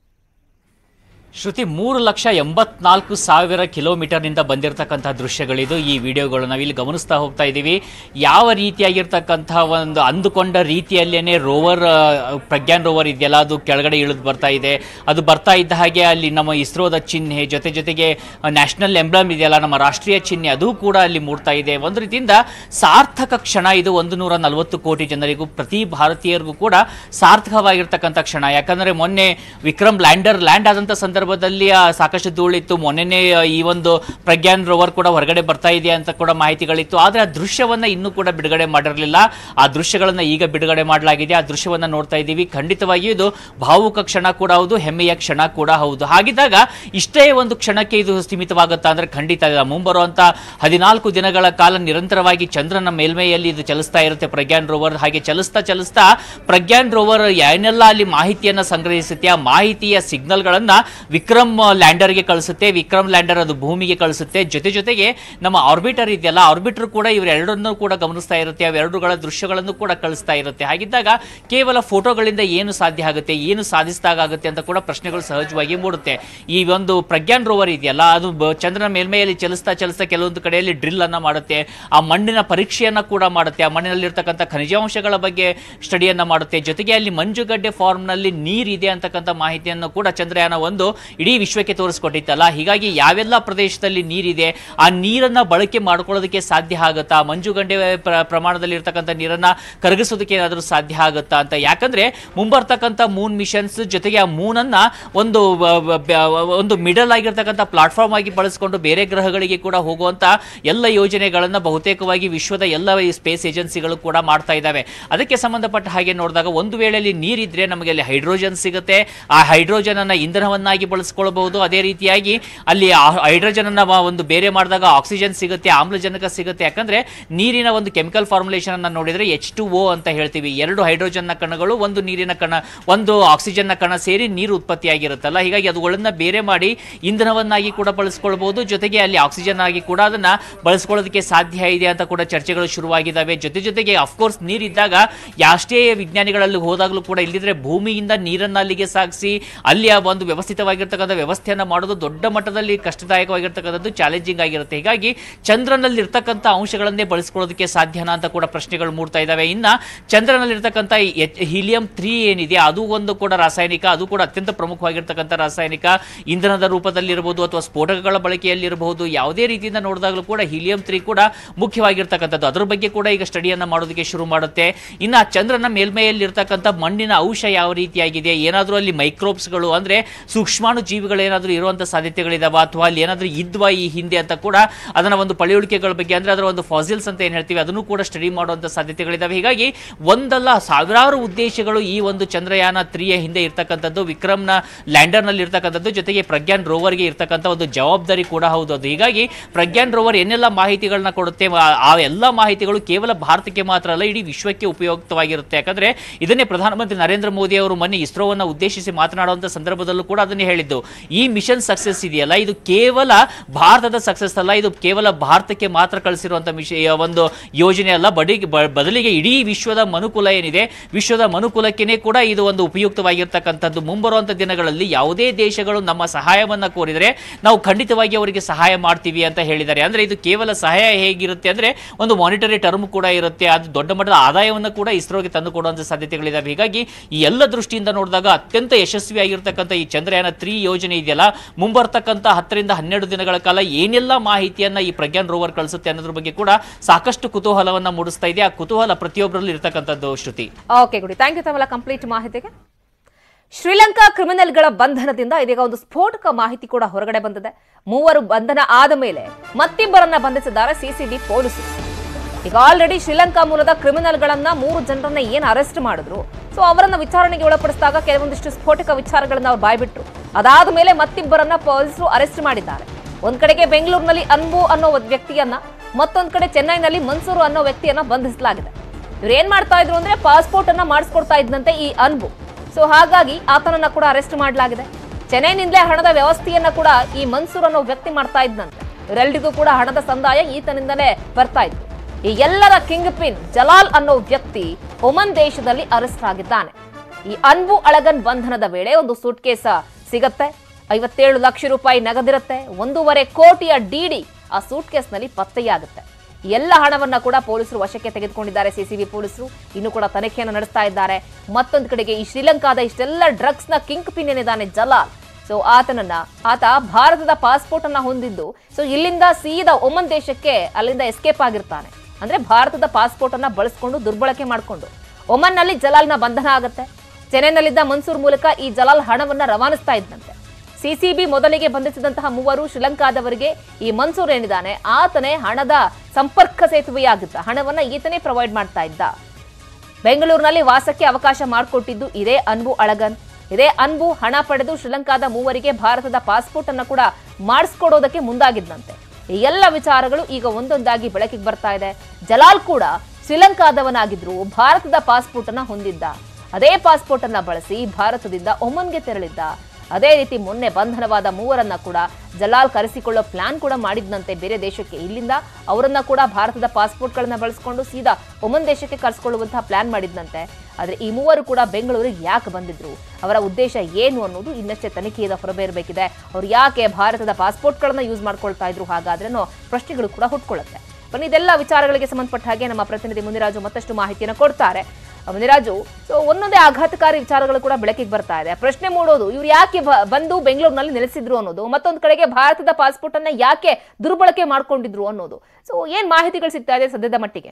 [SPEAKER 2] ಶ್ರುತಿ ಮೂರು ಲಕ್ಷ ಎಂಬತ್ನಾಲ್ಕು ಸಾವಿರ ಕಿಲೋಮೀಟರ್ನಿಂದ ಬಂದಿರತಕ್ಕಂಥ ದೃಶ್ಯಗಳಿದು ಈ ವಿಡಿಯೋಗಳು ನಾವಿಲ್ಲಿ ಗಮನಿಸ್ತಾ ಹೋಗ್ತಾ ಇದ್ದೀವಿ ಯಾವ ರೀತಿಯಾಗಿರ್ತಕ್ಕಂಥ ಒಂದು ಅಂದುಕೊಂಡ ರೀತಿಯಲ್ಲೇನೆ ರೋವರ್ ಆ, ಪ್ರಜ್ಞಾನ್ ರೋವರ್ ಇದೆಯಲ್ಲ ಅದು ಕೆಳಗಡೆ ಇಳಿದು ಬರ್ತಾ ಇದೆ ಅದು ಬರ್ತಾ ಇದ್ದ ಹಾಗೆ ಅಲ್ಲಿ ನಮ್ಮ ಇಸ್ರೋದ ಚಿಹ್ನೆ ಜೊತೆ ಜೊತೆಗೆ ನ್ಯಾಷನಲ್ ಎಂಬ್ಲಮ್ ಇದೆಯಲ್ಲ ನಮ್ಮ ರಾಷ್ಟ್ರೀಯ ಚಿಹ್ನೆ ಅದು ಕೂಡ ಅಲ್ಲಿ ಮೂಡ್ತಾ ಇದೆ ಒಂದು ರೀತಿಯಿಂದ ಸಾರ್ಥಕ ಕ್ಷಣ ಇದು ಒಂದು ನೂರ ನಲವತ್ತು ಕೋಟಿ ಜನರಿಗೂ ಪ್ರತಿ ಭಾರತೀಯರಿಗೂ ಕೂಡ ಸಾರ್ಥಕವಾಗಿರ್ತಕ್ಕಂಥ ಕ್ಷಣ ಯಾಕಂದ್ರೆ ಮೊನ್ನೆ ವಿಕ್ರಮ್ ಲ್ಯಾಂಡರ್ ಲ್ಯಾಂಡ್ ಆದಂಥ ಸಂದರ್ಭದಲ್ಲಿ ಆ, ಸಾಕಷ್ಟು ಧೂಳಿತ್ತು ಮೊನ್ನೆನೇ ಆ, ಈ ಒಂದು ಪ್ರಜ್ಞಾನ್ ರೋವರ್ ಕೂಡ ಹೊರಗಡೆ ಬರ್ತಾ ಇದೆ ಅಂತ ಕೂಡ ಮಾಹಿತಿಗಳಿತ್ತು ಆದರೆ ಆ ದೃಶ್ಯವನ್ನ ಇನ್ನೂ ಕೂಡ ಬಿಡುಗಡೆ ಮಾಡಿರಲಿಲ್ಲ ಆ ದೃಶ್ಯಗಳನ್ನ ಈಗ ಬಿಡುಗಡೆ ಮಾಡಲಾಗಿದೆ ಆ ದೃಶ್ಯವನ್ನ ನೋಡ್ತಾ ಇದ್ದೀವಿ ಖಂಡಿತವಾಗಿಯೂ ಇದು ಭಾವುಕ ಕ್ಷಣ ಕೂಡ ಹೌದು ಹೆಮ್ಮೆಯ ಕ್ಷಣ ಕೂಡ ಹೌದು ಹಾಗಿದ್ದಾಗ ಇಷ್ಟೇ ಒಂದು ಕ್ಷಣಕ್ಕೆ ಇದು ಸೀಮಿತವಾಗುತ್ತಾ ಅಂದ್ರೆ ಖಂಡಿತ ಇಲ್ಲ ಮುಂಬರುವಂತ ಹದಿನಾಲ್ಕು ದಿನಗಳ ಕಾಲ ನಿರಂತರವಾಗಿ ಚಂದ್ರನ ಮೇಲ್ಮೈಯಲ್ಲಿ ಇದು ಚಲಿಸ್ತಾ ಇರುತ್ತೆ ಪ್ರಜ್ಞಾನ್ ರೋವರ್ ಹಾಗೆ ಚಲಿಸ್ತಾ ಚಲಿಸ್ತಾ ಪ್ರಜ್ಞಾನ್ ರೋವರ್ ಏನೆಲ್ಲ ಅಲ್ಲಿ ಮಾಹಿತಿಯನ್ನ ಸಂಗ್ರಹಿಸುತ್ತೆ ಆ ಮಾಹಿತಿಯ ಸಿಗ್ನಲ್ಗಳನ್ನ ವಿಕ್ರಮ್ ಲ್ಯಾಂಡರ್ಗೆ ಕಳಿಸುತ್ತೆ ವಿಕ್ರಮ್ ಲ್ಯಾಂಡರ್ ಅದು ಭೂಮಿಗೆ ಕಳಿಸುತ್ತೆ ಜೊತೆ ಜೊತೆಗೆ ನಮ್ಮ ಆರ್ಬಿಟರ್ ಇದೆಯಲ್ಲ ಆರ್ಬಿಟರ್ ಕೂಡ ಇವರೆರಡನ್ನೂ ಕೂಡ ಗಮನಿಸ್ತಾ ಇರುತ್ತೆ ಅವೆರಡುಗಳ ದೃಶ್ಯಗಳನ್ನು ಕೂಡ ಕಳಿಸ್ತಾ ಇರುತ್ತೆ ಹಾಗಿದ್ದಾಗ ಕೇವಲ ಫೋಟೋಗಳಿಂದ ಏನು ಸಾಧ್ಯ ಆಗುತ್ತೆ ಏನು ಸಾಧಿಸಿದಾಗುತ್ತೆ ಅಂತ ಕೂಡ ಪ್ರಶ್ನೆಗಳು ಸಹಜವಾಗಿ ಮೂಡುತ್ತೆ ಈ ಒಂದು ಪ್ರಜ್ಞಾನ್ ರೋವರ್ ಇದೆಯಲ್ಲ ಅದು ಬ- ಚಂದ್ರನ ಮೇಲ್ಮೈಯಲ್ಲಿ ಚಲಿಸ್ತಾ ಚಲಿಸ್ತಾ ಕೆಲವೊಂದು ಕಡೆಯಲ್ಲಿ ಡ್ರಿಲ್ ಅನ್ನ ಮಾಡುತ್ತೆ ಆ ಮಣ್ಣಿನ ಪರೀಕ್ಷೆಯನ್ನ ಕೂಡ ಮಾಡುತ್ತೆ ಆ ಮಣ್ಣಿನಲ್ಲಿರ್ತಕ್ಕಂಥ ಖನಿಜಾಂಶಗಳ ಬಗ್ಗೆ ಸ್ಟಡಿಯನ್ನ ಮಾಡುತ್ತೆ ಜೊತೆಗೆ ಅಲ್ಲಿ ಮಂಜುಗಡ್ಡೆ ಫಾರ್ಮ್ ನಲ್ಲಿ ನೀರಿದೆ ಅಂತಕ್ಕಂಥ ಮಾಹಿತಿಯನ್ನು ಕೂಡ ಚಂದ್ರಯಾನ ಒಂದು ಇಡೀ ವಿಶ್ವಕ್ಕೆ ತೋರಿಸ್ಕೊಟ್ಟಿತ್ತಲ್ಲ ಹೀಗಾಗಿ ಯಾವೆಲ್ಲ ಪ್ರದೇಶದಲ್ಲಿ ನೀರಿದೆ ಆ ನೀರನ್ನ ಬಳಕೆ ಮಾಡ್ಕೊಳ್ಳೋದಕ್ಕೆ ಸಾಧ್ಯ ಆಗುತ್ತಾ ಆ ಮಂಜುಗಡ್ಡೆ ಪ್ರ- ಪ್ರಮಾಣದಲ್ಲಿ ಇರ್ತಕ್ಕಂಥ ನೀರನ್ನ ಕರಗಿಸೋದಕ್ಕೆ ಏನಾದರೂ ಸಾಧ್ಯ ಆಗುತ್ತಾ ಅಂತ ಯಾಕಂದ್ರೆ ಮುಂಬರ್ತಕ್ಕಂಥ ಮೂನ್ ಮಿಷನ್ಸ್ ಜೊತೆಗೆ ಆ ಮೂನ್ ಅನ್ನ ಒಂದು ಬ- ಬ- ಬ- ಒಂದು ಮಿಡಲ್ ಆಗಿರ್ತಕ್ಕಂಥ ಪ್ಲಾಟ್ಫಾರ್ಮ್ ಆಗಿ ಬಳಸಿಕೊಂಡು ಬೇರೆ ಗ್ರಹಗಳಿಗೆ ಕೂಡ ಹೋಗುವಂತ ಎಲ್ಲ ಯೋಜನೆಗಳನ್ನ ಬಹುತೇಕವಾಗಿ ವಿಶ್ವದ ಎಲ್ಲ ಈ ಸ್ಪೇಸ್ ಏಜೆನ್ಸಿಗಳು ಕೂಡ ಮಾಡ್ತಾ ಇದ್ದಾವೆ ಅದಕ್ಕೆ ಸಂಬಂಧಪಟ್ಟ ಹಾಗೆ ನೋಡಿದಾಗ ಒಂದು ವೇಳೆಯಲ್ಲಿ ನೀರಿದ್ರೆ ನಮಗೆ ಅಲ್ಲಿ ಹೈಡ್ರೋಜನ್ ಸಿಗುತ್ತೆ ಆ ಹೈಡ್ರೋಜನ್ ಅನ್ನ ಇಂಧನವನ್ನಾಗಿ ಬಳಸ್ಕೊಳ್ಬಹುದು ಅದೇ ರೀತಿಯಾಗಿ ಅಲ್ಲಿ ಹೈಡ್ರೋಜನ್ ಅನ್ನ ವ- ಒಂದು ಬೇರೆ ಮಾಡಿದಾಗ ಆಕ್ಸಿಜನ್ ಸಿಗುತ್ತೆ ಆಮ್ಲಜನಕ ಸಿಗುತ್ತೆ ಯಾಕಂದ್ರೆ ನೀರಿನ ಒಂದು ಕೆಮಿಕಲ್ ಫಾರ್ಮುಲೇಷನ್ ಅನ್ನ ನೋಡಿದ್ರೆ ಎಚ್ ಟು ಓ ಅಂತ ಹೇಳ್ತೀವಿ ಎರಡು ಹೈಡ್ರೋಜನ್ ನ ಕಣಗಳು ಒಂದು ನೀರಿನ ಕಣ ಒಂದು ಆಕ್ಸಿಜನ್ ನ ಕಣ ಸೇರಿ ನೀರು ಉತ್ಪತ್ತಿಯಾಗಿರುತ್ತಲ್ಲ ಹೀಗಾಗಿ ಅವುಗಳನ್ನ ಬೇರೆ ಮಾಡಿ ಇಂಧನವನ್ನಾಗಿ ಕೂಡ ಬಳಸ್ಕೊಳ್ಬಹುದು ಜೊತೆಗೆ ಅಲ್ಲಿ ಆಕ್ಸಿಜನ್ ಆಗಿ ಕೂಡ ಅದನ್ನ ಬಳಸ್ಕೊಳ್ಳೋದಕ್ಕೆ ಸಾಧ್ಯ ಇದೆ ಅಂತ ಕೂಡ ಚರ್ಚೆಗಳು ಶುರುವಾಗಿದ್ದಾವೆ ಜೊತೆ ಜೊತೆಗೆ ಅಫ್ಕೋರ್ಸ್ ನೀರಿದ್ದಾಗ ಯಾಷ್ಟೇ ವಿಜ್ಞಾನಿಗಳಲ್ಲಿ ಹೋದಾಗಲೂ ಕೂಡ ಇಲ್ಲಿದ್ರೆ ಭೂಮಿಯಿಂದ ನೀರನ್ನ ಅಲ್ಲಿಗೆ ಸಾಗಿಸಿ ಅಲ್ಲಿ ಆ ಒಂದು ವ್ಯವಸ್ಥಿತವಾಗಿರ್ತಕ್ಕಂಥ ವ್ಯವಸ್ಥೆಯನ್ನ ಮಾಡೋದು ದೊಡ್ಡ ಮಟ್ಟದಲ್ಲಿ ಕಷ್ಟದಾಯಕವಾಗಿರ್ತಕ್ಕಂಥದ್ದು ಚಾಲೆಂಜಿಂಗ್ ಆಗಿರುತ್ತೆ ಹೀಗಾಗಿ ಚಂದ್ರನಲ್ಲಿ ಇರ್ತಕ್ಕಂಥ ಅಂಶಗಳನ್ನೇ ಬಳಸ್ಕೊಳ್ಳೋದಕ್ಕೆ ಸಾಧ್ಯನಾ ಅಂತ ಕೂಡ ಪ್ರಶ್ನೆಗಳು ಮೂಡ್ತಾ ಇದ್ದಾವೆ ಇನ್ನ ಚಂದ್ರನಲ್ಲಿರ್ತಕ್ಕಂಥ ಹೀಲಿಯಂ ತ್ರೀ ಏನಿದೆ ಅದು ಒಂದು ಕೂಡ ರಾಸಾಯನಿಕ ಅದು ಕೂಡ ಅತ್ಯಂತ ಪ್ರಮುಖವಾಗಿರ್ತಕ್ಕಂಥ ರಾಸಾಯನಿಕ ಇಂಧನದ ರೂಪದಲ್ಲಿರಬಹುದು ಅಥವಾ ಸ್ಫೋಟಕಗಳ ಬಳಕೆಯಲ್ಲಿರಬಹುದು ಯಾವುದೇ ರೀತಿಯಿಂದ ನೋಡಿದಾಗಲೂ ಕೂಡ ಹೀಲಿಯಂ ತ್ರೀ ಕೂಡ ಮುಖ್ಯವಾಗಿರ್ತಕ್ಕಂಥದ್ದು ಅದ್ರ ಬಗ್ಗೆ ಕೂಡ ಈಗ ಸ್ಟಡಿಯನ್ನ ಮಾಡೋದಕ್ಕೆ ಶುರು ಮಾಡುತ್ತೆ ಇನ್ನ ಚಂದ್ರನ ಮೇಲ್ಮೈಯಲ್ಲಿ ಇರ್ತಕ್ಕಂಥ ಮಣ್ಣಿನ ಅಂಶ ಯಾವ ರೀತಿಯಾಗಿದೆ ಏನಾದರೂ ಅಲ್ಲಿ ಮೈಕ್ರೋಬ್ಸ್ಗಳು ಅಂದ್ರೆ ಸೂಕ್ಷ್ಮಾಣು ಜೀವಿಗಳು ಏನಾದರೂ ಇರುವಂತ ಸಾಧ್ಯತೆಗಳಿದಾವ ಅಥವಾ ಅಲ್ಲಿ ಏನಾದರೂ ಇದ್ವಾ ಈ ಹಿಂದೆ ಅಂತ ಕೂಡ ಅದನ್ನ ಒಂದು ಪಳೆಯುಳಿಕೆಗಳ ಬಗ್ಗೆ ಅಂದ್ರೆ ಅದರ ಒಂದು ಫಾಸಿಲ್ಸ್ ಅಂತ ಏನ್ ಹೇಳ್ತೀವಿ ಅದನ್ನು ಕೂಡ ಸ್ಟಡಿ ಮಾಡುವಂತ ಸಾಧ್ಯತೆಗಳಿದಾವೆ ಹೀಗಾಗಿ ಒಂದಲ್ಲ ಸಾವಿರಾರು ಉದ್ದೇಶಗಳು ಈ ಒಂದು ಚಂದ್ರಯಾನ ತ್ರೀಯ ಹಿಂದೆ ಇರ್ತಕ್ಕಂಥದ್ದು ವಿಕ್ರಮ್ನ ಲ್ಯಾಂಡರ್ ನಲ್ಲಿ ಇರ್ತಕ್ಕಂಥದ್ದು ಜೊತೆಗೆ ಪ್ರಜ್ಞಾನ್ ರೋವರ್ಗೆ ಇರ್ತಕ್ಕಂಥ ಒಂದು ಜವಾಬ್ದಾರಿ ಕೂಡ ಹೌದು ಅದು ಹೀಗಾಗಿ ಪ್ರಜ್ಞಾನ್ ರೋವರ್ ಏನೆಲ್ಲ ಮಾಹಿತಿಗಳನ್ನ ಕೊಡುತ್ತೆ ಆ- ಆ ಎಲ್ಲ ಮಾಹಿತಿಗಳು ಕೇವಲ ಭಾರತಕ್ಕೆ ಮಾತ್ರ ಅಲ್ಲ ಇಡೀ ವಿಶ್ವಕ್ಕೆ ಉಪಯುಕ್ತವಾಗಿರುತ್ತೆ ಯಾಕಂದ್ರೆ ಇದನ್ನೇ ಪ್ರಧಾನಮಂತ್ರಿ ನರೇಂದ್ರ ಮೋದಿ ಅವರು ಮೊನ್ನೆ ಇಸ್ರೋವನ್ನ ಉದ್ದೇಶಿಸಿ ಮಾತನಾಡುವಂತ ಸಂದರ್ಭದಲ್ಲೂ ಕೂಡ ಅದನ್ನೇ ಹೇಳಿದ್ದು ಈ ಮಿಷನ್ ಸಕ್ಸಸ್ ಇದೆಯಲ್ಲ ಇದು ಕೇವಲ ಭಾರತದ ಸಕ್ಸಸ್ ಅಲ್ಲ ಇದು ಕೇವಲ ಭಾರತಕ್ಕೆ ಮಾತ್ರ ಕಳಿಸಿರುವಂತ ಮಿಷ ಒಂದು ಯೋಜನೆ ಅಲ್ಲ ಬಡಿ ಬ- ಬದಲಿಗೆ ಇಡೀ ವಿಶ್ವದ ಮನುಕುಲ ಏನಿದೆ ವಿಶ್ವದ ಮನುಕುಲಕ್ಕೇನೆ ಕೂಡ ಇದು ಒಂದು ಉಪಯುಕ್ತವಾಗಿರ್ತಕ್ಕಂಥದ್ದು ಮುಂಬರುವಂತ ದಿನಗಳಲ್ಲಿ ಯಾವುದೇ ದೇಶಗಳು ನಮ್ಮ ಸಹಾಯವನ್ನ ಕೋರಿದರೆ ನಾವು ಖಂಡಿತವಾಗಿ ಅವರಿಗೆ ಸಹಾಯ ಮಾಡ್ತೀವಿ ಅಂತ ಹೇಳಿದ್ದಾರೆ ಅಂದ್ರೆ ಇದು ಕೇವಲ ಸಹಾಯ ಹೇಗಿರುತ್ತೆ ಅಂದ್ರೆ ಒಂದು ಮಾನಿಟರಿ ಟರ್ಮ್ ಕೂಡ ಇರುತ್ತೆ ಅದು ದೊಡ್ಡ ಮಟ್ಟದ ಆದಾಯವನ್ನು ಕೂಡ ಇಸ್ರೋಗೆ ತಂದು ಕೊಡುವಂತ ಸಾಧ್ಯತೆಗಳಿದಾವೆ ಹೀಗಾಗಿ ಈ ಎಲ್ಲ ದೃಷ್ಟಿಯಿಂದ ನೋಡಿದಾಗ ಅತ್ಯಂತ ಯಶಸ್ವಿಯಾಗಿರ್ತಕ್ಕಂಥ ಈ ಚಂದ್ರಯಾನ ತ್ರೀ ಯೋಜನೆ ಇದೆಯಲ್ಲ ಮುಂಬರ್ತಕ್ಕಂಥ ಹತ್ತರಿಂದ ಹನ್ನೆರಡು ದಿನಗಳ ಕಾಲ ಏನೆಲ್ಲ ಮಾಹಿತಿಯನ್ನ ಈ ಪ್ರಜ್ಞಾನ್ ರೋವರ್ ಕಳಿಸುತ್ತೆ ಅನ್ನೋದ್ರ ಬಗ್ಗೆ ಕೂಡ ಸಾಕಷ್ಟು ಕುತೂಹಲವನ್ನ ಮೂಡಿಸ್ತಾ ಇದೆ ಆ ಕುತೂಹಲ ಪ್ರತಿಯೊಬ್ಬರಲ್ಲಿ ಇರ್ತಕ್ಕಂಥದ್ದು ಶ್ರುತಿ
[SPEAKER 1] ಓಕೆ ಗುಡಿ ಥ್ಯಾಂಕ್ ಯು ತಮ್ಮಲ್ಲ ಕಂಪ್ಲೀಟ್ ಮಾಹಿತಿಗೆ ಶ್ರೀಲಂಕಾ ಕ್ರಿಮಿನಲ್ಗಳ ಬಂಧನದಿಂದ ಇದೀಗ ಒಂದು ಸ್ಫೋಟಕ ಮಾಹಿತಿ ಕೂಡ ಹೊರಗಡೆ ಬಂದಿದೆ ಮೂವರು ಬಂಧನ ಆದ ಮೇಲೆ ಮತ್ತಿಬ್ಬರನ್ನ ಬಂಧಿಸಿದ್ದಾರೆ ಸಿಸಿಬಿ ಪೊಲೀಸರು ಈಗ ಆಲ್ರೆಡಿ ಶ್ರೀಲಂಕಾ ಮೂಲದ ಕ್ರಿಮಿನಲ್ಗಳನ್ನ ಮೂರು ಜನರನ್ನ ಏನು ಅರೆಸ್ಟ್ ಮಾಡಿದ್ರು ಸೊ ಅವರನ್ನ ವಿಚಾರಣೆಗೆ ಒಳಪಡಿಸಿದಾಗ ಕೆಲವೊಂದಿಷ್ಟು ಸ್ಫೋಟಕ ವಿಚಾರಗಳನ್ನ ಅವ್ರು ಬಾಯ್ಬಿಟ್ರು ಅದಾದ ಮೇಲೆ ಮತ್ತಿಬ್ಬರನ್ನ ಪೊಲೀಸರು ಅರೆಸ್ಟ್ ಮಾಡಿದ್ದಾರೆ ಒಂದ್ ಕಡೆಗೆ ಬೆಂಗಳೂರಿನಲ್ಲಿ ಅನ್ಬು ಅನ್ನೋ ಒಬ್ಬ ವ್ಯಕ್ತಿಯನ್ನ ಮತ್ತೊಂದ್ ಕಡೆ ಚೆನ್ನೈನಲ್ಲಿ ಮನ್ಸೂರು ಅನ್ನೋ ವ್ಯಕ್ತಿಯನ್ನ ಬಂಧಿಸಲಾಗಿದೆ ಇವ್ರು ಏನ್ ಮಾಡ್ತಾ ಇದ್ರು ಅಂದ್ರೆ ಪಾಸ್ಪೋರ್ಟ್ ಅನ್ನ ಮಾಡಿಸ್ಕೊಡ್ತಾ ಇದ್ದಂತೆ ಈ ಅನ್ಬು ಸೊ ಹಾಗಾಗಿ ಆತನನ್ನ ಕೂಡ ಅರೆಸ್ಟ್ ಮಾಡಲಾಗಿದೆ ಚೆನ್ನೈನಿಂದಲೇ ಹಣದ ವ್ಯವಸ್ಥೆಯನ್ನ ಕೂಡ ಈ ಮನ್ಸೂರ್ ಅನ್ನೋ ವ್ಯಕ್ತಿ ಮಾಡ್ತಾ ಇದ್ದಂತೆ ಇವರೆಲ್ಲರಿಗೂ ಕೂಡ ಹಣದ ಸಂದಾಯ ಈತನಿಂದಲೇ ಬರ್ತಾ ಇತ್ತು ಈ ಎಲ್ಲರ ಕಿಂಗ್ ಪಿನ್ ಜಲಾಲ್ ಅನ್ನೋ ವ್ಯಕ್ತಿ ಒಮನ್ ದೇಶದಲ್ಲಿ ಅರೆಸ್ಟ್ ಆಗಿದ್ದಾನೆ ಈ ಅನ್ಬು ಅಳಗನ್ ಬಂಧನದ ವೇಳೆ ಒಂದು ಸೂಟ್ ಕೇಸ ಸಿಗತ್ತೆ ಐವತ್ತೇಳು ಲಕ್ಷ ರೂಪಾಯಿ ನಗದಿರುತ್ತೆ ಒಂದೂವರೆ ಕೋಟಿಯ ಡಿಡಿ ಆ ಸೂಟ್ ಕೇಸ್ನಲ್ಲಿ ಪತ್ತೆಯಾಗುತ್ತೆ ಈ ಎಲ್ಲ ಹಣವನ್ನ ಕೂಡ ಪೊಲೀಸರು ವಶಕ್ಕೆ ತೆಗೆದುಕೊಂಡಿದ್ದಾರೆ ಸಿಸಿಬಿ ಪೊಲೀಸರು ಇನ್ನು ಕೂಡ ತನಿಖೆಯನ್ನು ನಡೆಸ್ತಾ ಇದ್ದಾರೆ ಮತ್ತೊಂದು ಕಡೆಗೆ ಈ ಶ್ರೀಲಂಕಾದ ಇಷ್ಟೆಲ್ಲ ಡ್ರಗ್ಸ್ ನ ಕಿಂಗ್ ಪಿನ್ ಏನಿದ್ದಾನೆ ಜಲಾಲ್ ಸೊ ಆತನನ್ನ ಆತ ಭಾರತದ ಪಾಸ್ಪೋರ್ಟ್ ಅನ್ನ ಹೊಂದಿದ್ದು ಸೊ ಇಲ್ಲಿಂದ ಸೀದಾ ಒಮನ್ ದೇಶಕ್ಕೆ ಅಲ್ಲಿಂದ ಎಸ್ಕೇಪ್ ಆಗಿರ್ತಾನೆ ಅಂದ್ರೆ ಭಾರತದ ಪಾಸ್ಪೋರ್ಟ್ ಅನ್ನ ಬಳಸ್ಕೊಂಡು ದುರ್ಬಳಕೆ ಮಾಡಿಕೊಂಡು ಒಮನ್ ನಲ್ಲಿ ಜಲಾಲ್ನ ಬಂಧನ ಆಗುತ್ತೆ ಚೆನ್ನೈನಲ್ಲಿದ್ದ ಮನ್ಸೂರ್ ಮೂಲಕ ಈ ಜಲಾಲ್ ಹಣವನ್ನ ರವಾನಿಸ್ತಾ ಇದ್ದಂತೆ ಸಿಸಿಬಿ ಮೊದಲಿಗೆ ಬಂಧಿಸಿದಂತಹ ಮೂವರು ಶ್ರೀಲಂಕಾದವರಿಗೆ ಈ ಮನ್ಸೂರ್ ಏನಿದ್ದಾನೆ ಆತನೇ ಹಣದ ಸಂಪರ್ಕ ಸೇತುವೆಯಾಗಿದ್ದ ಹಣವನ್ನ ಈತನೇ ಪ್ರೊವೈಡ್ ಮಾಡ್ತಾ ಇದ್ದ ಬೆಂಗಳೂರಿನಲ್ಲಿ ವಾಸಕ್ಕೆ ಅವಕಾಶ ಮಾಡಿಕೊಟ್ಟಿದ್ದು ಇದೇ ಅನ್ಬು ಅಳಗನ್ ಇದೇ ಅನ್ಬು ಹಣ ಪಡೆದು ಶ್ರೀಲಂಕಾದ ಮೂವರಿಗೆ ಭಾರತದ ಪಾಸ್ಪೋರ್ಟ್ ಅನ್ನ ಕೂಡ ಮಾಡಿಸ್ಕೊಡೋದಕ್ಕೆ ಮುಂದಾಗಿದ್ದಂತೆ ಈ ಎಲ್ಲ ವಿಚಾರಗಳು ಈಗ ಒಂದೊಂದಾಗಿ ಬೆಳಕಿಗೆ ಬರ್ತಾ ಇದೆ ಜಲಾಲ್ ಕೂಡ ಶ್ರೀಲಂಕಾದವನಾಗಿದ್ರು ಭಾರತದ ಪಾಸ್ಪೋರ್ಟ್ ಅನ್ನ ಹೊಂದಿದ್ದ ಅದೇ ಪಾಸ್ಪೋರ್ಟ್ ಅನ್ನ ಬಳಸಿ ಭಾರತದಿಂದ ಒಮನ್ಗೆ ತೆರಳಿದ್ದ ಅದೇ ರೀತಿ ಮೊನ್ನೆ ಬಂಧನವಾದ ಮೂವರನ್ನ ಕೂಡ ಜಲಾಲ್ ಕರೆಸಿಕೊಳ್ಳೋ ಪ್ಲಾನ್ ಕೂಡ ಮಾಡಿದ್ನಂತೆ ಬೇರೆ ದೇಶಕ್ಕೆ ಇಲ್ಲಿಂದ ಅವರನ್ನ ಕೂಡ ಭಾರತದ ಪಾಸ್ಪೋರ್ಟ್ಗಳನ್ನ ಬಳಸಿಕೊಂಡು ಸೀದಾ ಒಮನ್ ದೇಶಕ್ಕೆ ಕರೆಸಿಕೊಳ್ಳುವಂತಹ ಪ್ಲಾನ್ ಮಾಡಿದ್ನಂತೆ ಆದ್ರೆ ಈ ಮೂವರು ಕೂಡ ಬೆಂಗಳೂರಿಗೆ ಯಾಕೆ ಬಂದಿದ್ರು ಅವರ ಉದ್ದೇಶ ಏನು ಅನ್ನೋದು ಇನ್ನಷ್ಟೇ ತನಿಖೆಯಿಂದ ಹೊರಬೇರಬೇಕಿದೆ ಅವ್ರು ಯಾಕೆ ಭಾರತದ ಪಾಸ್ಪೋರ್ಟ್ಗಳನ್ನ ಯೂಸ್ ಮಾಡ್ಕೊಳ್ತಾ ಇದ್ರು ಹಾಗಾದ್ರೆ ಅನ್ನೋ ಪ್ರಶ್ನೆಗಳು ಕೂಡ ಹುಟ್ಕೊಳ್ಳುತ್ತೆ ಬನ್ನಿ ಇದೆಲ್ಲ ವಿಚಾರಗಳಿಗೆ ಸಂಬಂಧಪಟ್ಟ ಹಾಗೆ ನಮ್ಮ ಪ್ರತಿನಿಧಿ ಮುನಿರಾಜು ಮತ್ತಷ್ಟು ಮಾಹಿತಿಯನ್ನು ಕೊಡ್ತಾರೆ ಮುನಿರಾಜು ಸೊ ಒಂದೊಂದೇ ಆಘಾತಕಾರಿ ವಿಚಾರಗಳು ಕೂಡ ಬೆಳಕಿಗೆ ಬರ್ತಾ ಇದೆ ಪ್ರಶ್ನೆ ಮೂಡೋದು ಇವ್ರು ಯಾಕೆ ಬ- ಬಂದು ಬೆಂಗಳೂರಿನಲ್ಲಿ ನೆಲೆಸಿದ್ರು ಅನ್ನೋದು ಮತ್ತೊಂದು ಕಡೆಗೆ ಭಾರತದ ಪಾಸ್ಪೋರ್ಟ್ ಅನ್ನ ಯಾಕೆ ದುರ್ಬಳಕೆ ಮಾಡ್ಕೊಂಡಿದ್ರು ಅನ್ನೋದು ಸೊ ಏನ್ ಮಾಹಿತಿಗಳು ಸಿಗ್ತಾ ಇದೆ ಸದ್ಯದ ಮಟ್ಟಿಗೆ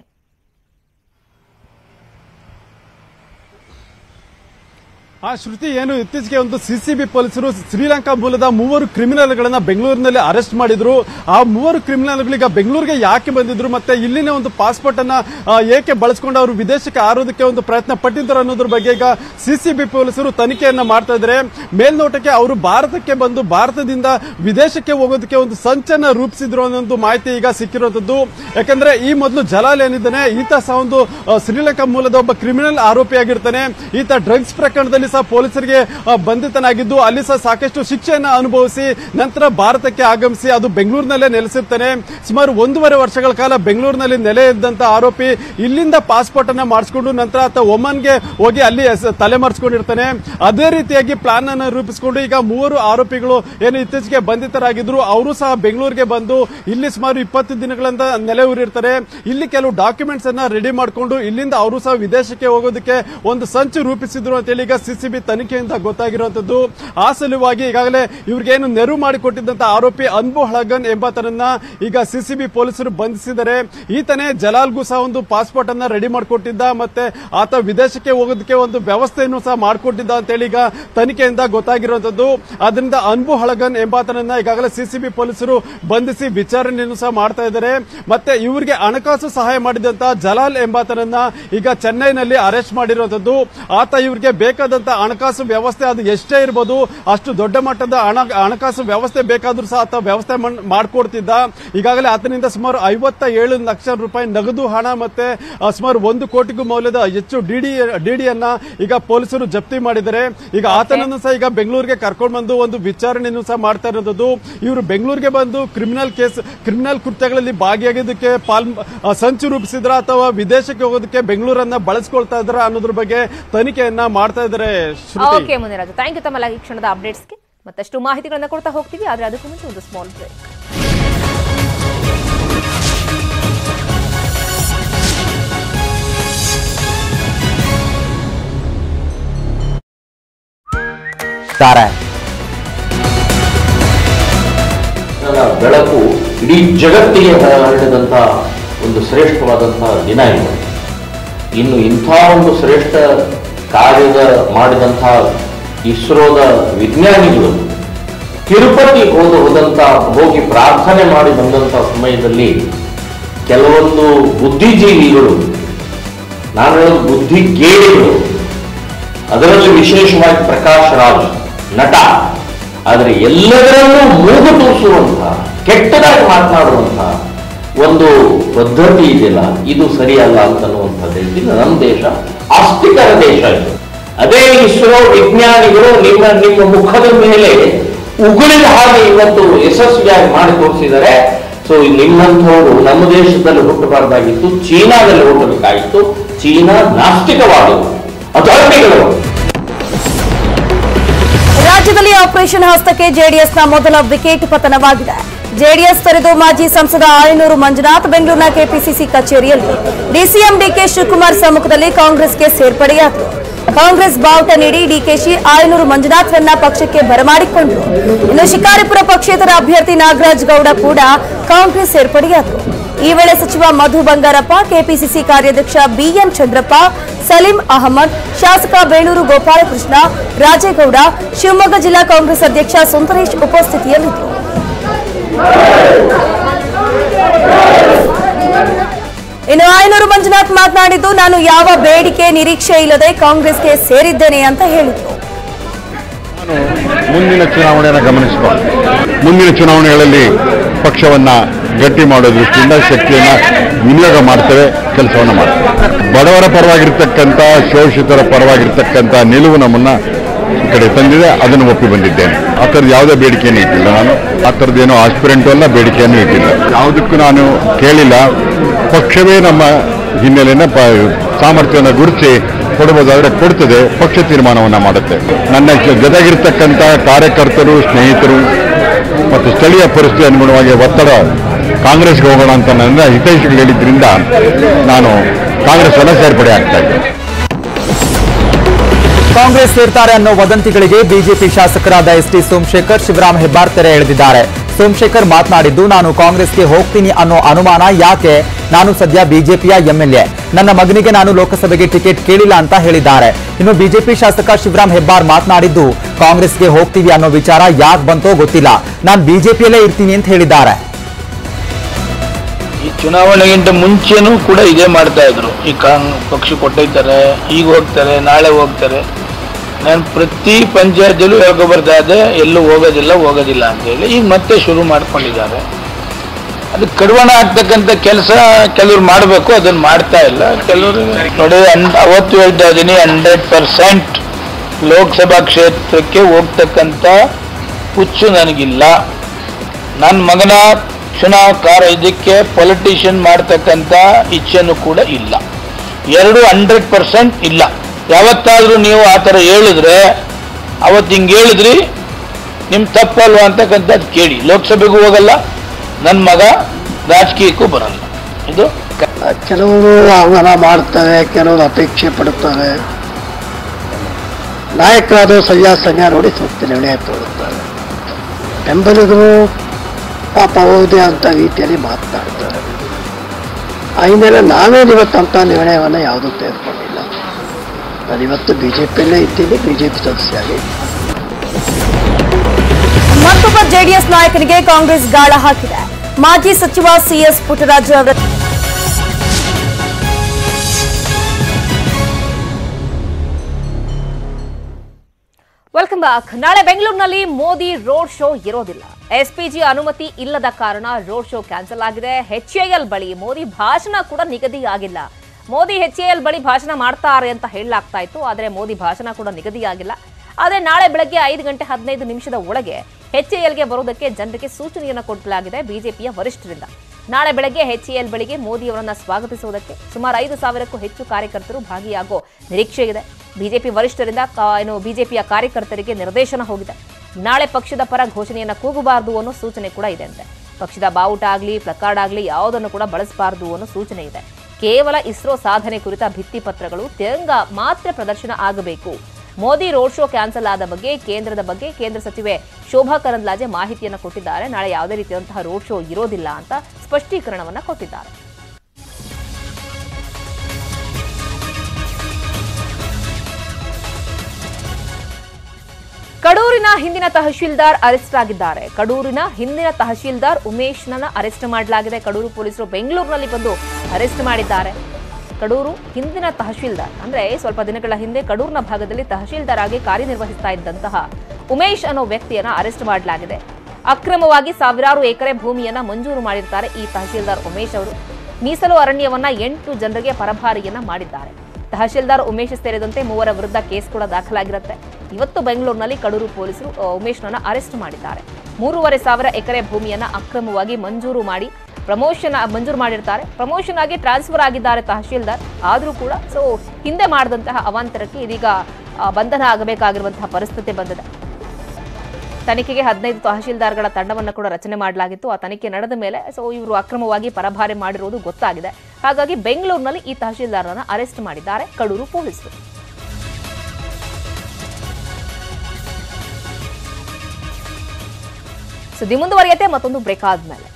[SPEAKER 3] ಆ ಶ್ರುತಿ ಏನು ಇತ್ತೀಚೆಗೆ ಒಂದು ಸಿಸಿಬಿ ಪೊಲೀಸರು ಶ್ರೀಲಂಕಾ ಮೂಲದ ಮೂವರು ಕ್ರಿಮಿನಲ್ಗಳನ್ನ ಬೆಂಗಳೂರಿನಲ್ಲಿ ಅರೆಸ್ಟ್ ಮಾಡಿದ್ರು ಆ ಮೂವರು ಕ್ರಿಮಿನಲ್ಗಳೀಗ ಬೆಂಗಳೂರಿಗೆ ಯಾಕೆ ಬಂದಿದ್ರು ಮತ್ತೆ ಇಲ್ಲಿನ ಒಂದು ಪಾಸ್ಪೋರ್ಟ್ ಅನ್ನ ಆ, ಏಕೆ ಬಳಸ್ಕೊಂಡು ಅವರು ವಿದೇಶಕ್ಕೆ ಆರೋದಕ್ಕೆ ಒಂದು ಪ್ರಯತ್ನ ಪಟ್ಟಿದ್ರು ಅನ್ನೋದ್ರ ಬಗ್ಗೆ ಈಗ ಸಿಸಿಬಿ ಪೊಲೀಸರು ತನಿಖೆಯನ್ನ ಮಾಡ್ತಾ ಇದ್ದಾರೆ ಮೇಲ್ನೋಟಕ್ಕೆ ಅವರು ಭಾರತಕ್ಕೆ ಬಂದು ಭಾರತದಿಂದ ವಿದೇಶಕ್ಕೆ ಹೋಗೋದಕ್ಕೆ ಒಂದು ಸಂಚನ್ನ ರೂಪಿಸಿದ್ರು ಅನ್ನೋ ಒಂದು ಮಾಹಿತಿ ಈಗ ಸಿಕ್ಕಿರುವಂತದ್ದು ಯಾಕಂದ್ರೆ ಈ ಮೊದಲು ಜಲಾಲ್ ಏನಿದ್ದಾನೆ ಈತ ಸಹ ಒಂದು ಆ, ಶ್ರೀಲಂಕಾ ಮೂಲದ ಒಬ್ಬ ಕ್ರಿಮಿನಲ್ ಆರೋಪಿಯಾಗಿರ್ತಾನೆ ಈತ ಡ್ರಗ್ಸ್ ಪ್ರಕರಣದಲ್ಲಿ ಸಹ ಪೊಲೀಸರಿಗೆ ಆ, ಬಂಧಿತನಾಗಿದ್ದು ಅಲ್ಲಿ ಸಹ ಸಾಕಷ್ಟು ಶಿಕ್ಷೆಯನ್ನು ಅನುಭವಿಸಿ ನಂತರ ಭಾರತಕ್ಕೆ ಆಗಮಿಸಿ ಅದು ಬೆಂಗಳೂರಿನಲ್ಲೇ ನೆಲೆಸಿರ್ತಾನೆ ಸುಮಾರು ಒಂದೂವರೆ ವರ್ಷಗಳ ಕಾಲ ಬೆಂಗಳೂರಿನಲ್ಲಿ ನೆಲೆ ಇದ್ದಂತ ಆರೋಪಿ ಇಲ್ಲಿಂದ ಪಾಸ್ಪೋರ್ಟ್ ಅನ್ನ ಮಾಡಿಸ್ಕೊಂಡು ನಂತರ ಆತ ಒಮನ್ಗೆ ಹೋಗಿ ಅಲ್ಲಿ ಹೆಸ- ತಲೆ ಮರೆಸ್ಕೊಂಡಿರ್ತಾನೆ ಅದೇ ರೀತಿಯಾಗಿ ಪ್ಲಾನ್ ಅನ್ನು ರೂಪಿಸಿಕೊಂಡು ಈಗ ಮೂವರು ಆರೋಪಿಗಳು ಏನು ಇತ್ತೀಚೆಗೆ ಬಂಧಿತರಾಗಿದ್ರು ಅವರು ಸಹ ಬೆಂಗಳೂರಿಗೆ ಬಂದು ಇಲ್ಲಿ ಸುಮಾರು ಇಪ್ಪತ್ತು ದಿನಗಳಿಂದ ನೆಲೆ ಊರಿರ್ತಾರೆ ಇಲ್ಲಿ ಕೆಲವು ಡಾಕ್ಯುಮೆಂಟ್ಸ್ ಅನ್ನ ರೆಡಿ ಮಾಡಿಕೊಂಡು ಇಲ್ಲಿಂದ ಅವರು ಸಹ ವಿದೇಶಕ್ಕೆ ಹೋಗೋದಕ್ಕೆ ಒಂದು ಸಂಚು ರೂಪಿಸಿದ್ರು ಅಂತೇಳಿ ಈಗ ಸಿಸಿಬಿ ತನಿಖೆಯಿಂದ ಗೊತ್ತಾಗಿರುವಂತದ್ದು ಆ ಸಲುವಾಗಿ ಈಗಾಗಲೇ ಇವ್ರಿಗೇನು ನೆರವು ಮಾಡಿಕೊಟ್ಟಿದ್ದಂತ ಆರೋಪಿ ಅನ್ಬು ಹಳಗನ್ ಎಂಬಾತನನ್ನ ಈಗ ಸಿಸಿಬಿ ಪೊಲೀಸರು ಬಂಧಿಸಿದ್ದಾರೆ ಈತನೇ ಜಲಾಲ್ಗೂ ಸಹ ಒಂದು ಪಾಸ್ಪೋರ್ಟ್ ಅನ್ನ ರೆಡಿ ಮಾಡಿಕೊಟ್ಟಿದ್ದ ಮತ್ತೆ ಆತ ವಿದೇಶಕ್ಕೆ ಹೋಗೋದಕ್ಕೆ ಒಂದು ವ್ಯವಸ್ಥೆಯನ್ನು ಸಹ ಮಾಡಿಕೊಟ್ಟಿದ್ದ ಅಂತೇಳಿ ಈಗ ತನಿಖೆಯಿಂದ ಗೊತ್ತಾಗಿರುವಂತದ್ದು ಅದರಿಂದ ಅನ್ಬು ಹಳಗನ್ ಎಂಬಾತನನ್ನ ಈಗಾಗಲೇ ಸಿಸಿಬಿ ಪೊಲೀಸರು ಬಂಧಿಸಿ ವಿಚಾರಣೆಯನ್ನು ಸಹ ಮಾಡ್ತಾ ಇದ್ದಾರೆ ಮತ್ತೆ ಇವರಿಗೆ ಹಣಕಾಸು ಸಹಾಯ ಮಾಡಿದಂತ ಜಲಾಲ್ ಎಂಬಾತನನ್ನ ಈಗ ಚೆನ್ನೈನಲ್ಲಿ ಅರೆಸ್ಟ್ ಮಾಡಿರುವಂತದ್ದು ಆತ ಇವರಿಗೆ ಬೇಕಾದಂತ ಹಣಕಾಸು ವ್ಯವಸ್ಥೆ ಅದು ಎಷ್ಟೇ ಇರ್ಬೋದು ಅಷ್ಟು ದೊಡ್ಡ ಮಟ್ಟದ ಹಣ ಹಣಕಾಸು ವ್ಯವಸ್ಥೆ ಬೇಕಾದ್ರೂ ಸಹ ಆತ ವ್ಯವಸ್ಥೆ ಮಾಡ್- ಮಾಡ್ಕೊಡ್ತಿದ್ದ ಈಗಾಗಲೇ ಆತನಿಂದ ಸುಮಾರು ಐವತ್ತ ಏಳು ಲಕ್ಷ ರೂಪಾಯಿ ನಗದು ಹಣ ಮತ್ತೆ ಆ, ಸುಮಾರು ಒಂದು ಕೋಟಿಗೂ ಮೌಲ್ಯದ ಹೆಚ್ಚು ಡಿಡಿ ಡಿಡಿಯನ್ನ ಈಗ ಪೊಲೀಸರು ಜಪ್ತಿ ಮಾಡಿದ್ದಾರೆ ಈಗ ಆತನನ್ನು ಸಹ ಈಗ ಬೆಂಗಳೂರಿಗೆ ಕರ್ಕೊಂಡು ಬಂದು ಒಂದು ವಿಚಾರಣೆಯನ್ನು ಸಹ ಮಾಡ್ತಾ ಇರೋದು ಇವರು ಬೆಂಗಳೂರಿಗೆ ಬಂದು ಕ್ರಿಮಿನಲ್ ಕೇಸ್ ಕ್ರಿಮಿನಲ್ ಕೃತ್ಯಗಳಲ್ಲಿ ಭಾಗಿಯಾಗಿದ್ದಕ್ಕೆ ಪಾಲ್ ಆ, ಸಂಚು ರೂಪಿಸಿದ್ರ ಅಥವಾ ವಿದೇಶಕ್ಕೆ ಹೋಗೋದಕ್ಕೆ ಬೆಂಗಳೂರನ್ನ ಬಳಸ್ಕೊಳ್ತಾ ಇದ್ರ ಅನ್ನೋದ್ರ ಬಗ್ಗೆ ತನಿಖೆಯನ್ನ ಮಾಡ್ತಾ ಇದ್ದಾರೆ Shruti
[SPEAKER 1] okay Muniraju thank you ತಮ್ಮ ಈ ಕ್ಷಣದ ಅಪ್ಡೇಟ್ಸ್ಗೆ ಮತ್ತಷ್ಟು ಮಾಹಿತಿಗಳನ್ನ ಕೊಡ್ತಾ ಹೋಗ್ತೀವಿ ಆದ್ರೆ ಅದಕ್ಕೂ ಮುಂಚೆ ಒಂದು ಸ್ಮಾಲ್ ಬ್ರೇಕ್
[SPEAKER 4] ತಾರೆ
[SPEAKER 5] ಇದರ ಬೆಳಕು ಇಡೀ ಜಗತ್ತಿಗೆ ಹರಡಿದಂಥ ಒಂದು ಶ್ರೇಷ್ಠವಾದಂಥ ದಿನ ಇದು ಇನ್ನು ಇಂಥ ಒಂದು ಶ್ರೇಷ್ಠ ಕಾರ್ಯದ ಮಾಡಿದಂಥ ಇಸ್ರೋದ ವಿಜ್ಞಾನಿಗಳು ತಿರುಪತಿ ಹೋದ ಹೋದಂಥ ಹೋಗಿ ಪ್ರಾರ್ಥನೆ ಮಾಡಿ ಬಂದಂಥ ಸಮಯದಲ್ಲಿ ಕೆಲವೊಂದು ಬುದ್ಧಿಜೀವಿಗಳು ನಾನು ಹೇಳೋದು ಬುದ್ಧಿಗೇಡಿಗಳು ಅದರಲ್ಲಿ ವಿಶೇಷವಾಗಿ ಪ್ರಕಾಶ್ ರಾಜ್ ನಟ ಆದರೆ ಎಲ್ಲದರಲ್ಲೂ ಮೂಗು ತೋರಿಸುವಂತಹ ಕೆಟ್ಟದಾಗಿ ಮಾತನಾಡುವಂತಹ ಒಂದು ಪದ್ಧತಿ ಇದೆಯಲ್ಲ ಇದು ಸರಿಯಲ್ಲ ಅಂತನ್ನುವಂಥದ್ದು ಹೇಳ್ತೀನಿ ನಮ್ಮ ದೇಶ ಆಸ್ತಿಕರ ದೇಶ ಇದು ಅದೇ ಇಸ್ರೋ ವಿಜ್ಞಾನಿಗಳು ನಿಮ್ಮ ನಿಮ್ಮ ಮುಖದ ಮೇಲೆ ಉಗುಳಿದ ಹಾಗೆ ಇವತ್ತು ಯಶಸ್ವಿಯಾಗಿ ಮಾಡಿ ತೋರಿಸಿದ್ದಾರೆ ಸೊ ನಿಮ್ಮಂಥವರು ನಮ್ಮ ದೇಶದಲ್ಲಿ ಹುಟ್ಟಬಾರ್ದಾಗಿತ್ತು ಚೀನಾದಲ್ಲಿ ಹುಟ್ಟಬೇಕಾಗಿತ್ತು ಚೀನಾ ನಾಸ್ತಿಕವಾದವು ಅಥಾರಿಟಿಗಳು
[SPEAKER 6] ರಾಜ್ಯದಲ್ಲಿ ಆಪರೇಷನ್ ಹಸ್ತಕ್ಕೆ ಜೆಡಿಎಸ್ನ ಮೊದಲ ವಿಕೆಟ್ ಪತನವಾಗಿದೆ ಜೆಡಿಎಸ್ ತೊರೆದು ಮಾಜಿ ಸಂಸದ ಆಯನೂರು ಮಂಜುನಾಥ್ ಬೆಂಗಳೂರಿನ ಕೆಪಿಸಿಸಿ ಕಚೇರಿಯಲ್ಲಿ ಡಿಸಿಎಂ ಡಿಕೆ ಶಿವಕುಮಾರ್ ಸಮ್ಮುಖದಲ್ಲಿ ಕಾಂಗ್ರೆಸ್ಗೆ ಸೇರ್ಪಡೆಯಾದರು ಕಾಂಗ್ರೆಸ್ ಬಾವುಟ ನೀಡಿ ಡಿಕೆಶಿ ಆಯನೂರು ಮಂಜುನಾಥ್ರನ್ನ ಪಕ್ಷಕ್ಕೆ ಬರಮಾಡಿಕೊಂಡರು ಇನ್ನು ಶಿಕಾರಿಪುರ ಪಕ್ಷೇತರ ಅಭ್ಯರ್ಥಿ ನಾಗರಾಜ್ ಗೌಡ ಕೂಡ ಕಾಂಗ್ರೆಸ್ ಸೇರ್ಪಡೆಯಾದರು ಈ ವೇಳೆ ಸಚಿವ ಮಧು ಬಂಗಾರಪ್ಪ ಕೆಪಿಸಿಸಿ ಕಾರ್ಯಾಧ್ಯಕ್ಷ ಬಿಎನ್ ಚಂದ್ರಪ್ಪ ಸಲೀಂ ಅಹಮದ್ ಶಾಸಕ ಬೇಳೂರು ಗೋಪಾಲಕೃಷ್ಣ ರಾಜೇಗೌಡ ಶಿವಮೊಗ್ಗ ಜಿಲ್ಲಾ ಕಾಂಗ್ರೆಸ್ ಅಧ್ಯಕ್ಷ ಸುಂದರೇಶ್ ಉಪಸ್ಥಿತಿಯಲ್ಲಿದ್ದರು ಇನ್ನು ಆಯನೂರು ಮಂಜುನಾಥ್ ಮಾತನಾಡಿದ್ದು ನಾನು ಯಾವ ಬೇಡಿಕೆ ನಿರೀಕ್ಷೆ ಇಲ್ಲದೆ ಕಾಂಗ್ರೆಸ್ಗೆ ಸೇರಿದ್ದೇನೆ ಅಂತ ಹೇಳಿದ್ರು
[SPEAKER 7] ಮುಂದಿನ ಚುನಾವಣೆಯನ್ನು ಗಮನಿಸಿಕೊಂಡು ಮುಂದಿನ ಚುನಾವಣೆಗಳಲ್ಲಿ ಪಕ್ಷವನ್ನ ಗಟ್ಟಿ ಮಾಡೋ ದೃಷ್ಟಿಯಿಂದ ಶಕ್ತಿಯನ್ನ ವಿನಿಯೋಗ ಮಾಡ್ತೇವೆ ಕೆಲಸವನ್ನ ಮಾಡ್ತೇವೆ ಬಡವರ ಪರವಾಗಿರ್ತಕ್ಕಂಥ ಶೋಷಿತರ ಪರವಾಗಿರ್ತಕ್ಕಂಥ ನಿಲುವು ನಮ್ಮನ್ನ ಈ ಕಡೆ ತಂದಿದೆ ಅದನ್ನು ಒಪ್ಪಿ ಬಂದಿದ್ದೇನೆ ಆ ಥರದ್ದು ಯಾವುದೇ ಬೇಡಿಕೆಯನ್ನು ಇಟ್ಟಿಲ್ಲ ನಾನು ಆ ಥರದ್ದೇನೋ ಆಸ್ಪಿರೆಂಟು ಅಲ್ಲ ಬೇಡಿಕೆಯನ್ನು ಇಟ್ಟಿಲ್ಲ ಯಾವುದಕ್ಕೂ ನಾನು ಕೇಳಿಲ್ಲ ಪಕ್ಷವೇ ನಮ್ಮ ಹಿನ್ನೆಲೆಯನ್ನು ಪ ಸಾಮರ್ಥ್ಯವನ್ನು ಗುರುತಿಸಿ ಕೊಡಬಹುದಾದ್ರೆ ಕೊಡ್ತದೆ ಪಕ್ಷ ತೀರ್ಮಾನವನ್ನ ಮಾಡುತ್ತೆ ನನ್ನ ಜೊತೆಗಿರ್ತಕ್ಕಂಥ ಕಾರ್ಯಕರ್ತರು ಸ್ನೇಹಿತರು ಮತ್ತು ಸ್ಥಳೀಯ ಪರಿಸ್ಥಿತಿ ಅನುಗುಣವಾಗಿ ಒತ್ತಡ ಕಾಂಗ್ರೆಸ್ಗೆ ಹೋಗೋಣ ಅಂತ ನನ್ನ ಹಿತೈಷಿಗಳು ಹೇಳಿದ್ರಿಂದ ನಾನು ಕಾಂಗ್ರೆಸ್ ಅನ್ನ ಸೇರ್ಪಡೆ ಆಗ್ತಾ ಇದ್ದೆ
[SPEAKER 4] ಕಾಂಗ್ರೆಸ್ ಸೇರ್ತಾರೆ ಅನ್ನೋ ವದಂತಿಗಳಿಗೆ ಬಿಜೆಪಿ ಶಾಸಕರಾದ ಎಸ್ ಟಿ ಸೋಮಶೇಖರ್ ಶಿವರಾಮ್ ಹೆಬ್ಬಾರ್ ತೆರೆ ಎಳೆದಿದ್ದಾರೆ ಸೋಮಶೇಖರ್ ಮಾತನಾಡಿದ್ದು ನಾನು ಕಾಂಗ್ರೆಸ್ಗೆ ಹೋಗ್ತೀನಿ ಅನ್ನೋ ಅನುಮಾನ ಯಾಕೆ ನಾನು ಸದ್ಯ ಬಿಜೆಪಿಯ ಎಂಎಲ್ಎ ನನ್ನ ಮಗನಿಗೆ ನಾನು ಲೋಕಸಭೆಗೆ ಟಿಕೆಟ್ ಕೇಳಿಲ್ಲ ಅಂತ ಹೇಳಿದ್ದಾರೆ ಇನ್ನು ಬಿಜೆಪಿ ಶಾಸಕ ಶಿವರಾಮ್ ಹೆಬ್ಬಾರ್ ಮಾತನಾಡಿದ್ದು ಕಾಂಗ್ರೆಸ್ಗೆ ಹೋಗ್ತೀವಿ ಅನ್ನೋ ವಿಚಾರ ಯಾಕೆ ಬಂತೋ ಗೊತ್ತಿಲ್ಲ ನಾನು ಬಿಜೆಪಿಯಲ್ಲೇ ಇರ್ತೀನಿ ಅಂತ ಹೇಳಿದ್ದಾರೆ
[SPEAKER 8] ಈ ಚುನಾವಣೆಗಿಂತ ಮುಂಚೆನೂ ಕೂಡ ಇದೇ ಮಾಡ್ತಾ ಇದ್ರು ಈ ಕಾಂಗ್ ಪಕ್ಷ ಕೊಟ್ಟಿದ್ದಾರೆ ಈಗ ಹೋಗ್ತಾರೆ ನಾಳೆ ಹೋಗ್ತಾರೆ ನಾನು ಪ್ರತಿ ಪಂಚಾಯತಿಯಲ್ಲೂ ಹೇಳ್ಕೊಬರ್ತಾ ಇದ್ದೆ ಎಲ್ಲೂ ಹೋಗೋದಿಲ್ಲ ಹೋಗೋದಿಲ್ಲ ಅಂತೇಳಿ ಈಗ ಮತ್ತೆ ಶುರು ಮಾಡ್ಕೊಂಡಿದ್ದಾರೆ ಅದು ಕಡಿವಾಣ ಆಗ್ತಕ್ಕಂಥ ಕೆಲಸ ಕೆಲವ್ರು ಮಾಡಬೇಕು ಅದನ್ನು ಮಾಡ್ತಾ ಇಲ್ಲ ಕೆಲವರು ನೋಡಿ ಅನ್- ಅವತ್ತು ಹೇಳ್ತಾ ಇದ್ದೀನಿ ಹಂಡ್ರೆಡ್ ಪರ್ಸೆಂಟ್ ಲೋಕಸಭಾ ಕ್ಷೇತ್ರಕ್ಕೆ ಹೋಗ್ತಕ್ಕಂಥ ಹುಚ್ಚು ನನಗಿಲ್ಲ ನನ್ನ ಮಗನ ಚುನಾವಕಾರ ಇದಕ್ಕೆ ಪೊಲಿಟಿಷಿಯನ್ ಮಾಡ್ತಕ್ಕಂಥ ಇಚ್ಛೆನೂ ಕೂಡ ಇಲ್ಲ ಎರಡು ಹಂಡ್ರೆಡ್ ಪರ್ಸೆಂಟ್ ಇಲ್ಲ ಯಾವತ್ತಾದರೂ ನೀವು ಆ ಥರ ಹೇಳಿದ್ರೆ ಅವತ್ತು ಹಿಂಗೆ ಹೇಳಿದ್ರಿ ನಿಮ್ಮ ತಪ್ಪಲ್ವಾ ಅಂತಕ್ಕಂಥದ್ದು ಕೇಳಿ ಲೋಕಸಭೆಗೂ ಹೋಗಲ್ಲ ನನ್ನ ಮಗ ರಾಜಕೀಯಕ್ಕೂ ಬರಲ್ಲ ಇದು ಕ-
[SPEAKER 9] ಕೆಲವರು ಆಹ್ವಾನ ಮಾಡ್ತಾರೆ ಕೆಲವರು ಅಪೇಕ್ಷೆ ಪಡುತ್ತಾರೆ ನಾಯಕರಾದ ಸರಿಯಾದ ಸಮಯ ನೋಡಿ ಸೂಕ್ತ ನಿರ್ಣಯ ತಗೊಳ್ಳುತ್ತಾರೆ ಬೆಂಬಲಿಗರು ಪಾಪ ಹೋದೆ ಅಂತ ರೀತಿಯಲ್ಲಿ ಮಾತನಾಡ್ತಾರೆ ಆ ಹಿನ್ನೆಲೆ ನಾವೇನು ಇವತ್ತು ಅಂಥ ನಿರ್ಣಯವನ್ನು ಯಾವುದೂ ತೆಗೆದುಕೊಂಡಿಲ್ಲ ನಾನು ಇವತ್ತು ಬಿ ಜೆ ಪಿಯಲ್ಲೇ ಇದ್ದೀನಿ ಬಿ ಜೆ ಪಿ ಸದಸ್ಯಾಗಿ
[SPEAKER 6] ಮತ್ತೊಬ್ಬ ಜೆಡಿಎಸ್ ನಾಯಕನಿಗೆ ಕಾಂಗ್ರೆಸ್ ಗಾಳ ಹಾಕಿದೆ ಮಾಜಿ ಸಚಿವ ಸಿಎಸ್ ಪುಟ್ಟರಾಜು ಅವರ
[SPEAKER 1] ವೆಲ್ಕಮ್ ಬ್ಯಾಕ್ ನಾಳೆ ಬೆಂಗಳೂರಿನಲ್ಲಿ ಮೋದಿ ರೋಡ್ ಶೋ ಇರೋದಿಲ್ಲ ಎಸ್ಪಿಜಿ ಅನುಮತಿ ಇಲ್ಲದ ಕಾರಣ ರೋಡ್ ಶೋ ಕ್ಯಾನ್ಸಲ್ ಆಗಿದೆ ಎಚ್ಎಎಲ್ ಬಳಿ ಮೋದಿ ಭಾಷಣ ಕೂಡ ನಿಗದಿ ಆಗಿಲ್ಲ ಮೋದಿ ಎಚ್ಎಎಲ್ ಬಳಿ ಭಾಷಣ ಮಾಡ್ತಾರೆ ಅಂತ ಹೇಳಲಾಗ್ತಾ ಇತ್ತು ಆದರೆ ಮೋದಿ ಭಾಷಣ ಕೂಡ ನಿಗದಿ ಆಗಿಲ್ಲ ಆದರೆ ನಾಳೆ ಬೆಳಗ್ಗೆ ಐದು ಗಂಟೆ ಹದಿನೈದು ನಿಮಿಷದ ಒಳಗೆ ಎಚ್ಎಎಲ್ಗೆ ಬರುವುದಕ್ಕೆ ಜನರಿಗೆ ಸೂಚನೆಯನ್ನು ಕೊಡಲಾಗಿದೆ ಬಿಜೆಪಿಯ ವರಿಷ್ಠರಿಂದ ನಾಳೆ ಬೆಳಗ್ಗೆ ಎಚ್ಎಎಲ್ ಬಳಿಗೆ ಮೋದಿ ಅವರನ್ನ ಸ್ವಾಗತಿಸುವುದಕ್ಕೆ ಸುಮಾರು ಐದು ಸಾವಿರಕ್ಕೂ ಹೆಚ್ಚು ಕಾರ್ಯಕರ್ತರು ಭಾಗಿಯಾಗೋ ನಿರೀಕ್ಷೆ ಇದೆ ಬಿಜೆಪಿ ವರಿಷ್ಠರಿಂದ ಕಾ- ಏನು ಬಿಜೆಪಿಯ ಕಾರ್ಯಕರ್ತರಿಗೆ ನಿರ್ದೇಶನ ಹೋಗಿದೆ ನಾಳೆ ಪಕ್ಷದ ಪರ ಘೋಷಣೆಯನ್ನ ಕೂಗಬಾರದು ಅನ್ನೋ ಸೂಚನೆ ಕೂಡ ಇದೆ ಅಂತೆ ಪಕ್ಷದ ಬಾವುಟ ಆಗಲಿ ಪ್ಲಕಾರ್ಡ್ ಆಗಲಿ ಯಾವುದನ್ನು ಕೂಡ ಬಳಸಬಾರದು ಅನ್ನೋ ಸೂಚನೆ ಇದೆ ಕೇವಲ ಇಸ್ರೋ ಸಾಧನೆ ಕುರಿತ ಭಿತ್ತಿ ಪತ್ರಗಳು ತಿರಂಗ ಮಾತ್ರ ಪ್ರದರ್ಶನ ಆಗಬೇಕು ಮೋದಿ ರೋಡ್ ಶೋ ಕ್ಯಾನ್ಸಲ್ ಆದ ಬಗ್ಗೆ ಕೇಂದ್ರದ ಬಗ್ಗೆ ಕೇಂದ್ರ ಸಚಿವೆ ಶೋಭಾ ಕರಂದ್ಲಾಜೆ ಮಾಹಿತಿಯನ್ನು ಕೊಟ್ಟಿದ್ದಾರೆ ನಾಳೆ ಯಾವುದೇ ರೀತಿಯಾದಂತಹ ರೋಡ್ ಶೋ ಇರೋದಿಲ್ಲ ಅಂತ ಸ್ಪಷ್ಟೀಕರಣವನ್ನ ಕೊಟ್ಟಿದ್ದಾರೆ ಕಡೂರಿನ ಹಿಂದಿನ ತಹಶೀಲ್ದಾರ್ ಅರೆಸ್ಟ್ ಆಗಿದ್ದಾರೆ ಕಡೂರಿನ ಹಿಂದಿನ ತಹಶೀಲ್ದಾರ್ ಉಮೇಶ್ನನ್ನ ಅರೆಸ್ಟ್ ಮಾಡಲಾಗಿದೆ ಕಡೂರು ಪೊಲೀಸರು ಬೆಂಗಳೂರಿನಲ್ಲಿ ಬಂದು ಅರೆಸ್ಟ್ ಮಾಡಿದ್ದಾರೆ ಕಡೂರು ಹಿಂದಿನ ತಹಶೀಲ್ದಾರ್ ಅಂದ್ರೆ ಸ್ವಲ್ಪ ದಿನಗಳ ಹಿಂದೆ ಕಡೂರಿನ ಭಾಗದಲ್ಲಿ ತಹಶೀಲ್ದಾರ್ ಆಗಿ ಕಾರ್ಯನಿರ್ವಹಿಸ್ತಾ ಇದ್ದಂತಹ ಉಮೇಶ್ ಅನ್ನೋ ವ್ಯಕ್ತಿಯನ್ನ ಅರೆಸ್ಟ್ ಮಾಡಲಾಗಿದೆ ಅಕ್ರಮವಾಗಿ ಸಾವಿರಾರು ಎಕರೆ ಭೂಮಿಯನ್ನ ಮಂಜೂರು ಮಾಡಿರ್ತಾರೆ ಈ ತಹಶೀಲ್ದಾರ್ ಉಮೇಶ್ ಅವರು ಮೀಸಲು ಅರಣ್ಯವನ್ನ ಎಂಟು ಜನರಿಗೆ ಪರಭಾರಿಯನ್ನ ಮಾಡಿದ್ದಾರೆ ತಹಶೀಲ್ದಾರ್ ಉಮೇಶ್ ಸೇರಿದಂತೆ ಮೂವರ ವಿರುದ್ಧ ಕೇಸ್ ಕೂಡ ದಾಖಲಾಗಿರುತ್ತೆ ಇವತ್ತು ಬೆಂಗಳೂರಿನಲ್ಲಿ ಕಡೂರು ಪೊಲೀಸರು ಆ, ಉಮೇಶ್ನನ್ನ ಅರೆಸ್ಟ್ ಮಾಡಿದ್ದಾರೆ ಮೂರುವರೆ ಸಾವಿರ ಎಕರೆ ಭೂಮಿಯನ್ನ ಅಕ್ರಮವಾಗಿ ಮಂಜೂರು ಮಾಡಿ ಪ್ರಮೋಷನ್ ಮಂಜೂರು ಮಾಡಿರ್ತಾರೆ ಪ್ರಮೋಷನ್ ಆಗಿ ಟ್ರಾನ್ಸ್ಫರ್ ಆಗಿದ್ದಾರೆ ತಹಶೀಲ್ದಾರ್ ಆದರೂ ಕೂಡ ಸೊ ಹಿಂದೆ ಮಾಡಿದಂತಹ ಅವಾಂತರಕ್ಕೆ ಇದೀಗ ಆ, ಬಂಧನ ಆಗಬೇಕಾಗಿರುವಂತಹ ಪರಿಸ್ಥಿತಿ ಬಂದಿದೆ ತನಿಖೆಗೆ ಹದಿನೈದು ತಹಶೀಲ್ದಾರ್ಗಳ ತಂಡವನ್ನು ಕೂಡ ರಚನೆ ಮಾಡಲಾಗಿತ್ತು ಆ ತನಿಖೆ ನಡೆದ ಮೇಲೆ ಸೊ ಇವರು ಅಕ್ರಮವಾಗಿ ಪರಭಾರೆ ಮಾಡಿರುವುದು ಗೊತ್ತಾಗಿದೆ ಹಾಗಾಗಿ ಬೆಂಗಳೂರಿನಲ್ಲಿ ಈ ತಹಶೀಲ್ದಾರರನ್ನ ಅರೆಸ್ಟ್ ಮಾಡಿದ್ದಾರೆ ಕಡೂರು ಪೊಲೀಸರು ಸುದ್ದಿ ಮುಂದುವರಿಯತ್ತೆ ಮತ್ತೊಂದು ಬ್ರೇಕ್ ಆದ್ಮೇಲೆ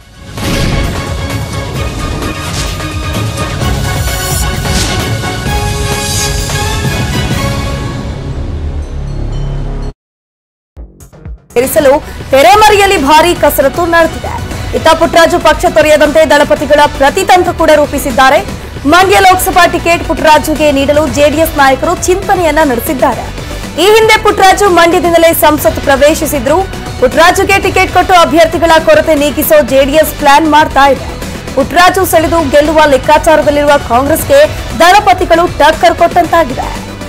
[SPEAKER 6] ಇರಿಸಲು ತೆರೆಮರೆಯಲ್ಲಿ ಭಾರೀ ಕಸರತ್ತು ನಡೆದಿದೆ ಇತ್ತ ಪುಟ್ಟರಾಜು ಪಕ್ಷ ತೊರೆಯದಂತೆ ದಳಪತಿಗಳ ಪ್ರತಿತಂತ್ರ ಕೂಡ ರೂಪಿಸಿದ್ದಾರೆ ಮಂಡ್ಯ ಲೋಕಸಭಾ ಟಿಕೆಟ್ ಪುಟ್ಟರಾಜುಗೆ ನೀಡಲು ಜೆಡಿಎಸ್ ನಾಯಕರು ಚಿಂತನೆಯನ್ನ ನಡೆಸಿದ್ದಾರೆ ಈ ಹಿಂದೆ ಪುಟ್ಟರಾಜು ಮಂಡ್ಯದಿಂದಲೇ ಸಂಸತ್ ಪ್ರವೇಶಿಸಿದ್ರು ಪುಟ್ಟರಾಜುಗೆ ಟಿಕೆಟ್ ಕೊಟ್ಟು ಅಭ್ಯರ್ಥಿಗಳ ಕೊರತೆ ನೀಗಿಸೋ ಜೆಡಿಎಸ್ ಪ್ಲಾನ್ ಮಾಡ್ತಾ ಇದೆ ಪುಟ್ಟರಾಜು ಸೆಳೆದು ಗೆಲ್ಲುವ ಲೆಕ್ಕಾಚಾರದಲ್ಲಿರುವ ಕಾಂಗ್ರೆಸ್ಗೆ ದಳಪತಿಗಳು ಟಕ್ಕರ್ ಕೊಟ್ಟಂತಾಗಿದೆ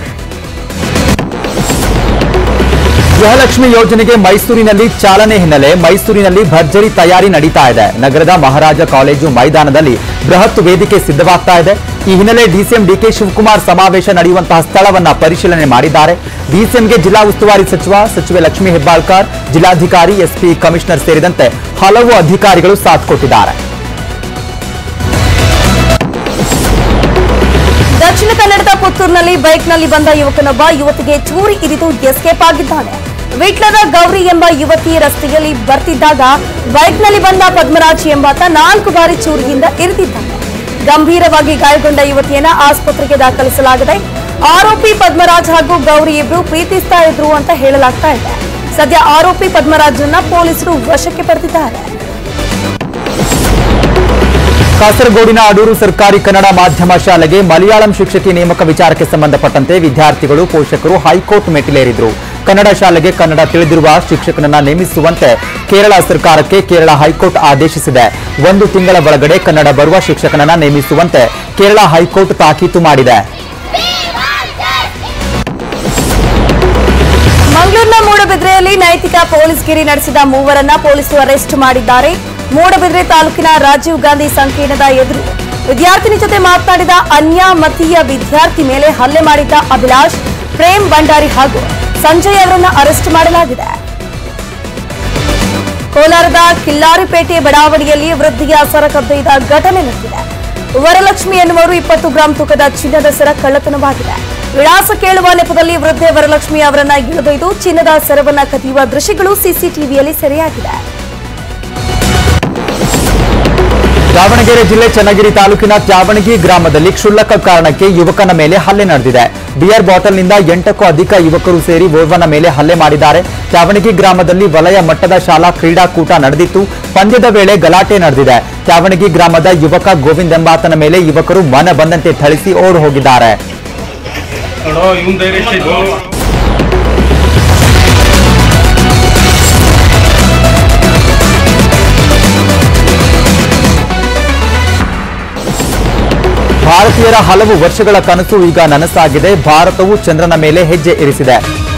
[SPEAKER 4] ಗೃಹಲಕ್ಷ್ಮಿ ಯೋಜನೆಗೆ ಮೈಸೂರಿನಲ್ಲಿ ಚಾಲನೆ ಹಿನ್ನೆಲೆ ಮೈಸೂರಿನಲ್ಲಿ ಭರ್ಜರಿ ತಯಾರಿ ನಡೀತಾ ಇದೆ ನಗರದ ಮಹಾರಾಜ ಕಾಲೇಜು ಮೈದಾನದಲ್ಲಿ ಬೃಹತ್ ವೇದಿಕೆ ಸಿದ್ಧವಾಗ್ತಾ ಇದೆ ಈ ಹಿನ್ನೆಲೆ ಡಿಸಿಎಂ ಡಿಕೆ ಶಿವಕುಮಾರ್ ಸಮಾವೇಶ ನಡೆಯುವಂತಹ ಸ್ಥಳವನ್ನ ಪರಿಶೀಲನೆ ಮಾಡಿದ್ದಾರೆ ಡಿಸಿಎಂಗೆ ಜಿಲ್ಲಾ ಉಸ್ತುವಾರಿ ಸಚಿವ ಸಚಿವೆ ಲಕ್ಷ್ಮೀ ಹೆಬ್ಬಾಳ್ಕರ್ ಜಿಲ್ಲಾಧಿಕಾರಿ ಎಸ್ಪಿ ಕಮಿಷನರ್ ಸೇರಿದಂತೆ ಹಲವು ಅಧಿಕಾರಿಗಳು ಸಾಥ್ ಕೊಟ್ಟಿದ್ದಾರೆ
[SPEAKER 6] ದಕ್ಷಿಣ ಕನ್ನಡದ ಪುತ್ತೂರಿನಲ್ಲಿ ಬೈಕ್ನಲ್ಲಿ ಬಂದ ಯುವಕನೊಬ್ಬ ಯುವತಿಗೆ ಚೂರಿ ಇರಿದು ಎಸ್ಕೇಪ್ ಆಗಿದ್ದಾನೆ ವಿಟ್ಲದ ಗೌರಿ ಎಂಬ ಯುವತಿ ರಸ್ತೆಯಲ್ಲಿ ಬರ್ತಿದ್ದಾಗ ಬೈಕ್ನಲ್ಲಿ ಬಂದ ಪದ್ಮರಾಜ್ ಎಂಬಾತ ನಾಲ್ಕು ಬಾರಿ ಚೂರಿಯಿಂದ ಇರಿದಿದ್ದಾನೆ ಗಂಭೀರವಾಗಿ ಗಾಯಗೊಂಡ ಯುವತಿಯನ್ನ ಆಸ್ಪತ್ರೆಗೆ ದಾಖಲಿಸಲಾಗಿದೆ ಆರೋಪಿ ಪದ್ಮರಾಜ್ ಹಾಗೂ ಗೌರಿ ಇಬ್ರು ಪ್ರೀತಿಸ್ತಾ ಇದ್ರು ಅಂತ ಹೇಳಲಾಗ್ತಾ ಇದೆ ಸದ್ಯ ಆರೋಪಿ ಪದ್ಮರಾಜನ್ನ ಪೊಲೀಸರು ವಶಕ್ಕೆ ಪಡೆದಿದ್ದಾರೆ
[SPEAKER 4] ಕಾಸರಗೋಡಿನ ಅಡೂರು ಸರ್ಕಾರಿ ಕನ್ನಡ ಮಾಧ್ಯಮ ಶಾಲೆಗೆ ಮಲಯಾಳಂ ಶಿಕ್ಷಕಿ ನೇಮಕ ವಿಚಾರಕ್ಕೆ ಸಂಬಂಧಪಟ್ಟಂತೆ ವಿದ್ಯಾರ್ಥಿಗಳು ಪೋಷಕರು ಹೈಕೋರ್ಟ್ ಮೆಟ್ಟಿಲೇರಿದ್ರು ಕನ್ನಡ ಶಾಲೆಗೆ ಕನ್ನಡ ತಿಳಿದಿರುವ ಶಿಕ್ಷಕನನ್ನ ನೇಮಿಸುವಂತೆ ಕೇರಳ ಸರ್ಕಾರಕ್ಕೆ ಕೇರಳ ಹೈಕೋರ್ಟ್ ಆದೇಶಿಸಿದೆ ಒಂದು ತಿಂಗಳ ಒಳಗಡೆ ಕನ್ನಡ ಬರುವ ಶಿಕ್ಷಕನನ್ನ ನೇಮಿಸುವಂತೆ ಕೇರಳ ಹೈಕೋರ್ಟ್ ತಾಕೀತು ಮಾಡಿದೆ
[SPEAKER 6] ಮಂಗಳೂರಿನ ಮೂಡಬಿದ್ರೆಯಲ್ಲಿ ನೈತಿಕ ಪೊಲೀಸ್ಗಿರಿ ನಡೆಸಿದ ಮೂವರನ್ನ ಪೊಲೀಸರು ಅರೆಸ್ಟ್ ಮಾಡಿದ್ದಾರೆ ಮೂಡಬಿದ್ರೆ ತಾಲೂಕಿನ ರಾಜೀವ್ ಗಾಂಧಿ ಸಂಕೀರ್ಣದ ಎದುರು ವಿದ್ಯಾರ್ಥಿನಿ ಜೊತೆ ಮಾತನಾಡಿದ ಅನ್ಯಾಮತೀಯ ವಿದ್ಯಾರ್ಥಿ ಮೇಲೆ ಹಲ್ಲೆ ಮಾಡಿದ್ದ ಅಭಿಲಾಷ್ ಪ್ರೇಮ್ ಭಂಡಾರಿ ಹಾಗೂ ಸಂಜಯ್ ಅವರನ್ನ ಅರೆಸ್ಟ್ ಮಾಡಲಾಗಿದೆ ಕೋಲಾರದ ಕಿಲ್ಲಾರಿಪೇಟೆ ಬಡಾವಣೆಯಲ್ಲಿ ವೃದ್ಧಿಯ ಸರ ಕದ್ದೊಯ್ದ ಘಟನೆ ನಡೆದಿದೆ ವರಲಕ್ಷ್ಮಿ ಎನ್ನುವರು ಇಪ್ಪತ್ತು ಗ್ರಾಂ ತೂಕದ ಚಿನ್ನದ ಸರ ಕಳ್ಳತನವಾಗಿದೆ ವಿಳಾಸ ಕೇಳುವ ನೆಪದಲ್ಲಿ ವೃದ್ಧೆ ವರಲಕ್ಷ್ಮಿ ಅವರನ್ನ ಇಳಿದೊಯ್ದು ಚಿನ್ನದ ಸರವನ್ನ ಕದಿಯುವ ದೃಶ್ಯಗಳು ಸಿಸಿಟಿವಿಯಲ್ಲಿ ಸೆರೆಯಾಗಿದೆ
[SPEAKER 4] ದಾವಣಗೆರೆ ಜಿಲ್ಲೆ ಚನ್ನಗಿರಿ ತಾಲೂಕಿನ ತ್ಯಾವಣಗಿ ಗ್ರಾಮದಲ್ಲಿ ಕ್ಷುಲ್ಲಕ ಕಾರಣಕ್ಕೆ ಯುವಕನ ಮೇಲೆ ಹಲ್ಲೆ ನಡೆದಿದೆ ಬಿಯರ್ ಬಾಟಲ್ನಿಂದ ಎಂಟಕ್ಕೂ ಅಧಿಕ ಯುವಕರು ಸೇರಿ ಓರ್ವನ ಮೇಲೆ ಹಲ್ಲೆ ಮಾಡಿದ್ದಾರೆ ತ್ಯಾವಣಗಿ ಗ್ರಾಮದಲ್ಲಿ ವಲಯ ಮಟ್ಟದ ಶಾಲಾ ಕ್ರೀಡಾಕೂಟ ನಡೆದಿತ್ತು ಪಂದ್ಯದ ವೇಳೆ ಗಲಾಟೆ ನಡೆದಿದೆ ತ್ಯಾವಣಗಿ ಗ್ರಾಮದ ಯುವಕ ಗೋವಿಂದ್ ಎಂಬಾತನ ಮೇಲೆ ಯುವಕರು ಮನ ಬಂದಂತೆ ಥಳಿಸಿ ಓಡ್ ಹೋಗಿದ್ದಾರೆ ಭಾರತೀಯರ ಹಲವು ವರ್ಷಗಳ ಕನಸು ಈಗ ನನಸಾಗಿದೆ ಭಾರತವು ಚಂದ್ರನ ಮೇಲೆ ಹೆಜ್ಜೆ ಇರಿಸಿದೆ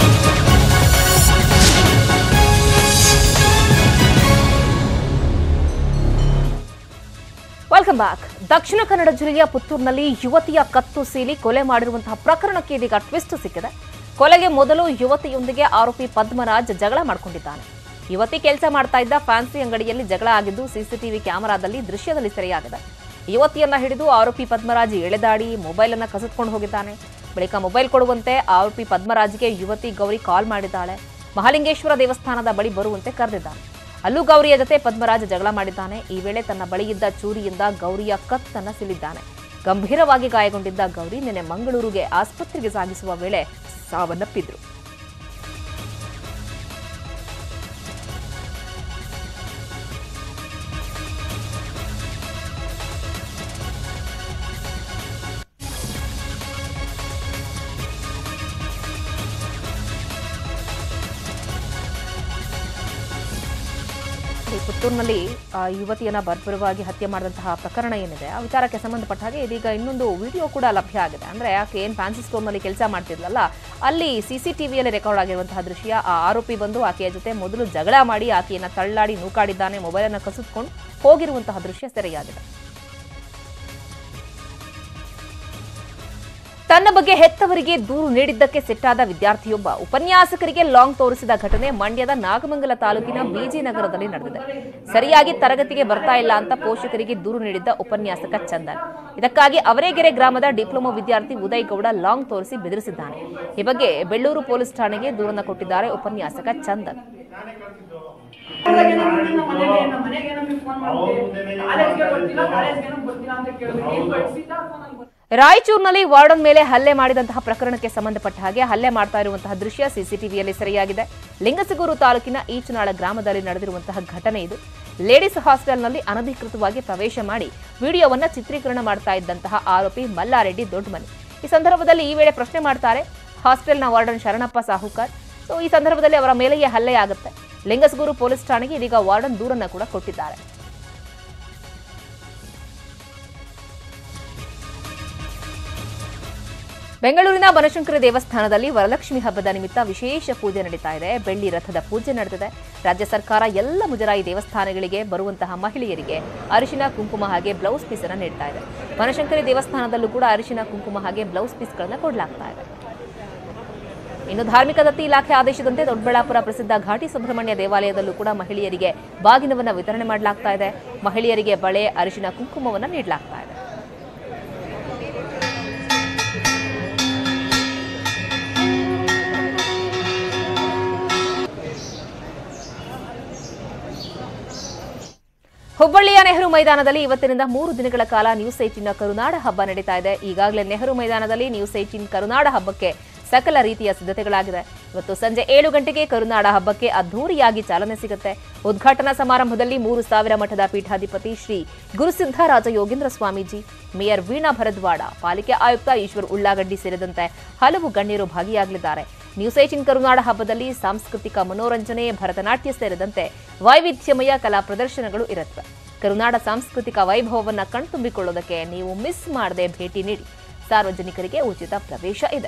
[SPEAKER 1] ವೆಲ್ಕಮ್ ಬ್ಯಾಕ್ ದಕ್ಷಿಣ ಕನ್ನಡ ಜಿಲ್ಲೆಯ ಪುತ್ತೂರಿನಲ್ಲಿ ಯುವತಿಯ ಕತ್ತು ಸೀಲಿ ಕೊಲೆ ಮಾಡಿರುವಂತಹ ಪ್ರಕರಣಕ್ಕೆ ಇದೀಗ ಟ್ವಿಸ್ಟ್ ಸಿಕ್ಕಿದೆ ಕೊಲೆಗೆ ಮೊದಲು ಯುವತಿಯೊಂದಿಗೆ ಆರೋಪಿ ಪದ್ಮರಾಜ್ ಜಗಳ ಮಾಡಿಕೊಂಡಿದ್ದಾನೆ ಯುವತಿ ಕೆಲಸ ಮಾಡ್ತಾ ಇದ್ದ ಫ್ಯಾನ್ಸಿ ಅಂಗಡಿಯಲ್ಲಿ ಜಗಳ ಆಗಿದ್ದು ಸಿಸಿಟಿವಿ ಕ್ಯಾಮೆರಾದಲ್ಲಿ ದೃಶ್ಯದಲ್ಲಿ ಸೆರೆಯಾಗಿದೆ ಯುವತಿಯನ್ನ ಹಿಡಿದು ಆರೋಪಿ ಪದ್ಮರಾಜ್ ಎಳೆದಾಡಿ ಮೊಬೈಲ್ ಅನ್ನ ಕಸಿದುಕೊಂಡು ಹೋಗಿದ್ದಾನೆ ಬಳಿಕ ಮೊಬೈಲ್ ಕೊಡುವಂತೆ ಆರೋಪಿ ಪದ್ಮರಾಜ್ಗೆ ಯುವತಿ ಗೌರಿ ಕಾಲ್ ಮಾಡಿದ್ದಾಳೆ ಮಹಾಲಿಂಗೇಶ್ವರ ದೇವಸ್ಥಾನದ ಬಳಿ ಬರುವಂತೆ ಕರೆದಿದ್ದಾನೆ ಅಲ್ಲೂ ಗೌರಿಯ ಜೊತೆ ಪದ್ಮರಾಜ್ ಜಗಳ ಮಾಡಿದ್ದಾನೆ ಈ ವೇಳೆ ತನ್ನ ಬಳಿಯಿದ್ದ ಚೂರಿಯಿಂದ ಗೌರಿಯ ಕತ್ತನ್ನ ಸಿಲಿದ್ದಾನೆ ಗಂಭೀರವಾಗಿ ಗಾಯಗೊಂಡಿದ್ದ ಗೌರಿ ನಿನ್ನೆ ಮಂಗಳೂರಿಗೆ ಆಸ್ಪತ್ರೆಗೆ ಸಾಗಿಸುವ ವೇಳೆ ಸಾವನ್ನಪ್ಪಿದ್ರು ಈ ಪುತ್ತೂರಿನಲ್ಲಿ ಆ, ಯುವತಿಯನ್ನ ಬರ್ಬರವಾಗಿ ಹತ್ಯೆ ಮಾಡಿದಂತಹ ಪ್ರಕರಣ ಏನಿದೆ ಆ ವಿಚಾರಕ್ಕೆ ಸಂಬಂಧಪಟ್ಟ ಹಾಗೆ ಇದೀಗ ಇನ್ನೊಂದು ವಿಡಿಯೋ ಕೂಡ ಲಭ್ಯ ಆಗಿದೆ ಅಂದ್ರೆ ಆಕೆ ಏನ್ ಫ್ಯಾನ್ಸಿ ಸ್ಟೋರ್ನಲ್ಲಿ ಕೆಲಸ ಮಾಡ್ತಿದ್ಲಲ್ಲ ಅಲ್ಲಿ ಸಿಸಿಟಿವಿಯಲ್ಲಿ ರೆಕಾರ್ಡ್ ಆಗಿರುವಂತಹ ದೃಶ್ಯ ಆ ಆರೋಪಿ ಬಂದು ಆಕೆಯ ಜೊತೆ ಮೊದಲು ಜಗಳ ಮಾಡಿ ಆಕೆಯನ್ನ ತಳ್ಳಾಡಿ ನೂಕಾಡಿದ್ದಾನೆ ಮೊಬೈಲನ್ನು ಕಸಿದುಕೊಂಡು ಹೋಗಿರುವಂತಹ ದೃಶ್ಯ ಸೆರೆಯಾಗಿದೆ ತನ್ನ ಬಗ್ಗೆ ಹೆತ್ತವರಿಗೆ ದೂರು ನೀಡಿದ್ದಕ್ಕೆ ಸಿಟ್ಟಾದ ವಿದ್ಯಾರ್ಥಿಯೊಬ್ಬ ಉಪನ್ಯಾಸಕರಿಗೆ ಲಾಂಗ್ ತೋರಿಸಿದ ಘಟನೆ ಮಂಡ್ಯದ ನಾಗಮಂಗಲ ತಾಲೂಕಿನ ಬಿಜಿ ನಗರದಲ್ಲಿ ನಡೆದಿದೆ ಸರಿಯಾಗಿ ತರಗತಿಗೆ ಬರ್ತಾ ಇಲ್ಲ ಅಂತ ಪೋಷಕರಿಗೆ ದೂರು ನೀಡಿದ್ದ ಉಪನ್ಯಾಸಕ ಚಂದನ್ ಇದಕ್ಕಾಗಿ ಅವರೇಗೆರೆ ಗ್ರಾಮದ ಡಿಪ್ಲೊಮಾ ವಿದ್ಯಾರ್ಥಿ ಉದಯ್ ಗೌಡ ಲಾಂಗ್ ತೋರಿಸಿ ಬೆದರಿಸಿದ್ದಾನೆ ಈ ಬಗ್ಗೆ ಬೆಳ್ಳೂರು ಪೊಲೀಸ್ ಠಾಣೆಗೆ ದೂರನ್ನ ಕೊಟ್ಟಿದ್ದಾರೆ ಉಪನ್ಯಾಸಕ ಚಂದನ್ ರಾಯಚೂರಿನಲ್ಲಿ ವಾರ್ಡನ್ ಮೇಲೆ ಹಲ್ಲೆ ಮಾಡಿದಂತಹ ಪ್ರಕರಣಕ್ಕೆ ಸಂಬಂಧಪಟ್ಟ ಹಾಗೆ ಹಲ್ಲೆ ಮಾಡ್ತಾ ಇರುವಂತಹ ದೃಶ್ಯ ಸಿಸಿಟಿವಿಯಲ್ಲಿ ಸೆರೆಯಾಗಿದೆ ಲಿಂಗಸಗೂರು ತಾಲೂಕಿನ ಈಚನಾಳ ಗ್ರಾಮದಲ್ಲಿ ನಡೆದಿರುವಂತಹ ಘಟನೆ ಇದು ಲೇಡೀಸ್ ಹಾಸ್ಟೆಲ್ನಲ್ಲಿ ಅನಧಿಕೃತವಾಗಿ ಪ್ರವೇಶ ಮಾಡಿ ವಿಡಿಯೋವನ್ನ ಚಿತ್ರೀಕರಣ ಮಾಡ್ತಾ ಇದ್ದಂತಹ ಆರೋಪಿ ಮಲ್ಲಾರೆಡ್ಡಿ ದೊಡ್ಡಮನಿ ಈ ಸಂದರ್ಭದಲ್ಲಿ ಈ ವೇಳೆ ಪ್ರಶ್ನೆ ಮಾಡ್ತಾರೆ ಹಾಸ್ಟೆಲ್ನ ವಾರ್ಡನ್ ಶರಣಪ್ಪ ಸಾಹುಕಾರ್ ಸೊ ಈ ಸಂದರ್ಭದಲ್ಲಿ ಅವರ ಮೇಲೆಯೇ ಹಲ್ಲೆ ಆಗುತ್ತೆ ಲಿಂಗಸಗೂರು ಪೊಲೀಸ್ ಠಾಣೆಗೆ ಇದೀಗ ವಾರ್ಡನ್ ದೂರನ್ನ ಕೂಡ ಕೊಟ್ಟಿದ್ದಾರೆ ಬೆಂಗಳೂರಿನ ಬನಶಂಕರಿ ದೇವಸ್ಥಾನದಲ್ಲಿ ವರಲಕ್ಷ್ಮಿ ಹಬ್ಬದ ನಿಮಿತ್ತ ವಿಶೇಷ ಪೂಜೆ ನಡೀತಾ ಇದೆ ಬೆಳ್ಳಿ ರಥದ ಪೂಜೆ ನಡೆದಿದೆ ರಾಜ್ಯ ಸರ್ಕಾರ ಎಲ್ಲ ಮುಜರಾಯಿ ದೇವಸ್ಥಾನಗಳಿಗೆ ಬರುವಂತಹ ಮಹಿಳೆಯರಿಗೆ ಅರಿಶಿನ ಕುಂಕುಮ ಹಾಗೆ ಬ್ಲೌಸ್ ಪೀಸ್ ಅನ್ನು ನೀಡ್ತಾ ಇದೆ ಬನಶಂಕರಿ ದೇವಸ್ಥಾನದಲ್ಲೂ ಕೂಡ ಅರಿಶಿನ ಕುಂಕುಮ ಹಾಗೆ ಬ್ಲೌಸ್ ಪೀಸ್ಗಳನ್ನ ಕೊಡಲಾಗ್ತಾ ಇದೆ ಇನ್ನು ಧಾರ್ಮಿಕ ದತ್ತಿ ಇಲಾಖೆ ಆದೇಶದಂತೆ ದೊಡ್ಡಬಳ್ಳಾಪುರ ಪ್ರಸಿದ್ಧ ಘಾಟಿ ಸುಬ್ರಹ್ಮಣ್ಯ ದೇವಾಲಯದಲ್ಲೂ ಕೂಡ ಮಹಿಳೆಯರಿಗೆ ಬಾಗಿನವನ್ನ ವಿತರಣೆ ಮಾಡಲಾಗ್ತಾ ಇದೆ ಮಹಿಳೆಯರಿಗೆ ಬಳೆ ಅರಿಶಿನ ಕುಂಕುಮವನ್ನ ನೀಡಲಾಗ್ತಾ ಇದೆ ಹುಬ್ಬಳ್ಳಿಯ ನೆಹರು ಮೈದಾನದಲ್ಲಿ ಇವತ್ತಿನಿಂದ ಮೂರು ದಿನಗಳ ಕಾಲ ನ್ಯೂಸ್ ಏಟಿನ ಕರುನಾಡ ಹಬ್ಬ ನಡೀತಾ ಇದೆ ಈಗಾಗಲೇ ನೆಹರು ಮೈದಾನದಲ್ಲಿ ನ್ಯೂಸ್ ಏಟಿನ್ ಕರುನಾಡ ಹಬ್ಬಕ್ಕೆ ಸಕಲ ರೀತಿಯ ಸಿದ್ಧತೆಗಳಾಗಿದೆ ಇವತ್ತು ಸಂಜೆ ಏಳು ಗಂಟೆಗೆ ಕರುನಾಡ ಹಬ್ಬಕ್ಕೆ ಅದ್ಧೂರಿಯಾಗಿ ಚಾಲನೆ ಸಿಗುತ್ತೆ ಉದ್ಘಾಟನಾ ಸಮಾರಂಭದಲ್ಲಿ ಮೂರು ಸಾವಿರ ಮಠದ ಪೀಠಾಧಿಪತಿ ಶ್ರೀ ಗುರುಸಿದ್ದರಾಜ ಯೋಗೇಂದ್ರ ಸ್ವಾಮೀಜಿ ಮೇಯರ್ ವೀಣಾ ಭರದ್ವಾಡ ಪಾಲಿಕೆ ಆಯುಕ್ತ ಈಶ್ವರ್ ಉಳ್ಳಾಗಡ್ಡಿ ಸೇರಿದಂತೆ ಹಲವು ಗಣ್ಯರು ಭಾಗಿಯಾಗಲಿದ್ದಾರೆ ನ್ಯೂಸ್ ಏಟಿನ್ ಕರುನಾಡ ಹಬ್ಬದಲ್ಲಿ ಸಾಂಸ್ಕೃತಿಕ ಮನೋರಂಜನೆ ಭರತನಾಟ್ಯ ಸೇರಿದಂತೆ ವೈವಿಧ್ಯಮಯ ಕಲಾ ಪ್ರದರ್ಶನಗಳು ಇರುತ್ತವೆ ಕರುನಾಡ ಸಾಂಸ್ಕೃತಿಕ ವೈಭವವನ್ನ ಕಣ್ತುಂಬಿಕೊಳ್ಳೋದಕ್ಕೆ ನೀವು ಮಿಸ್ ಮಾಡದೆ ಭೇಟಿ ನೀಡಿ ಸಾರ್ವಜನಿಕರಿಗೆ ಉಚಿತ ಪ್ರವೇಶ ಇದೆ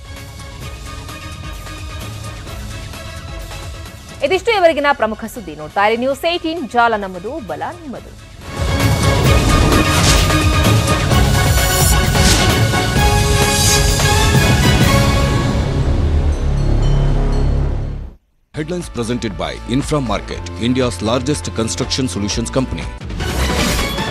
[SPEAKER 1] ಇದಿಷ್ಟು ಇವರಿಗಿನ ಪ್ರಮುಖ ಸುದ್ದಿ ನೋಡ್ತಾ ಇರಿ ನ್ಯೂಸ್ ಏಟೀನ್ ಜಾಲ ನಮ್ಮದು ಬಲ ನಿಮ್ಮದು
[SPEAKER 10] Headlines presented by Infra Market, India's largest construction solutions company.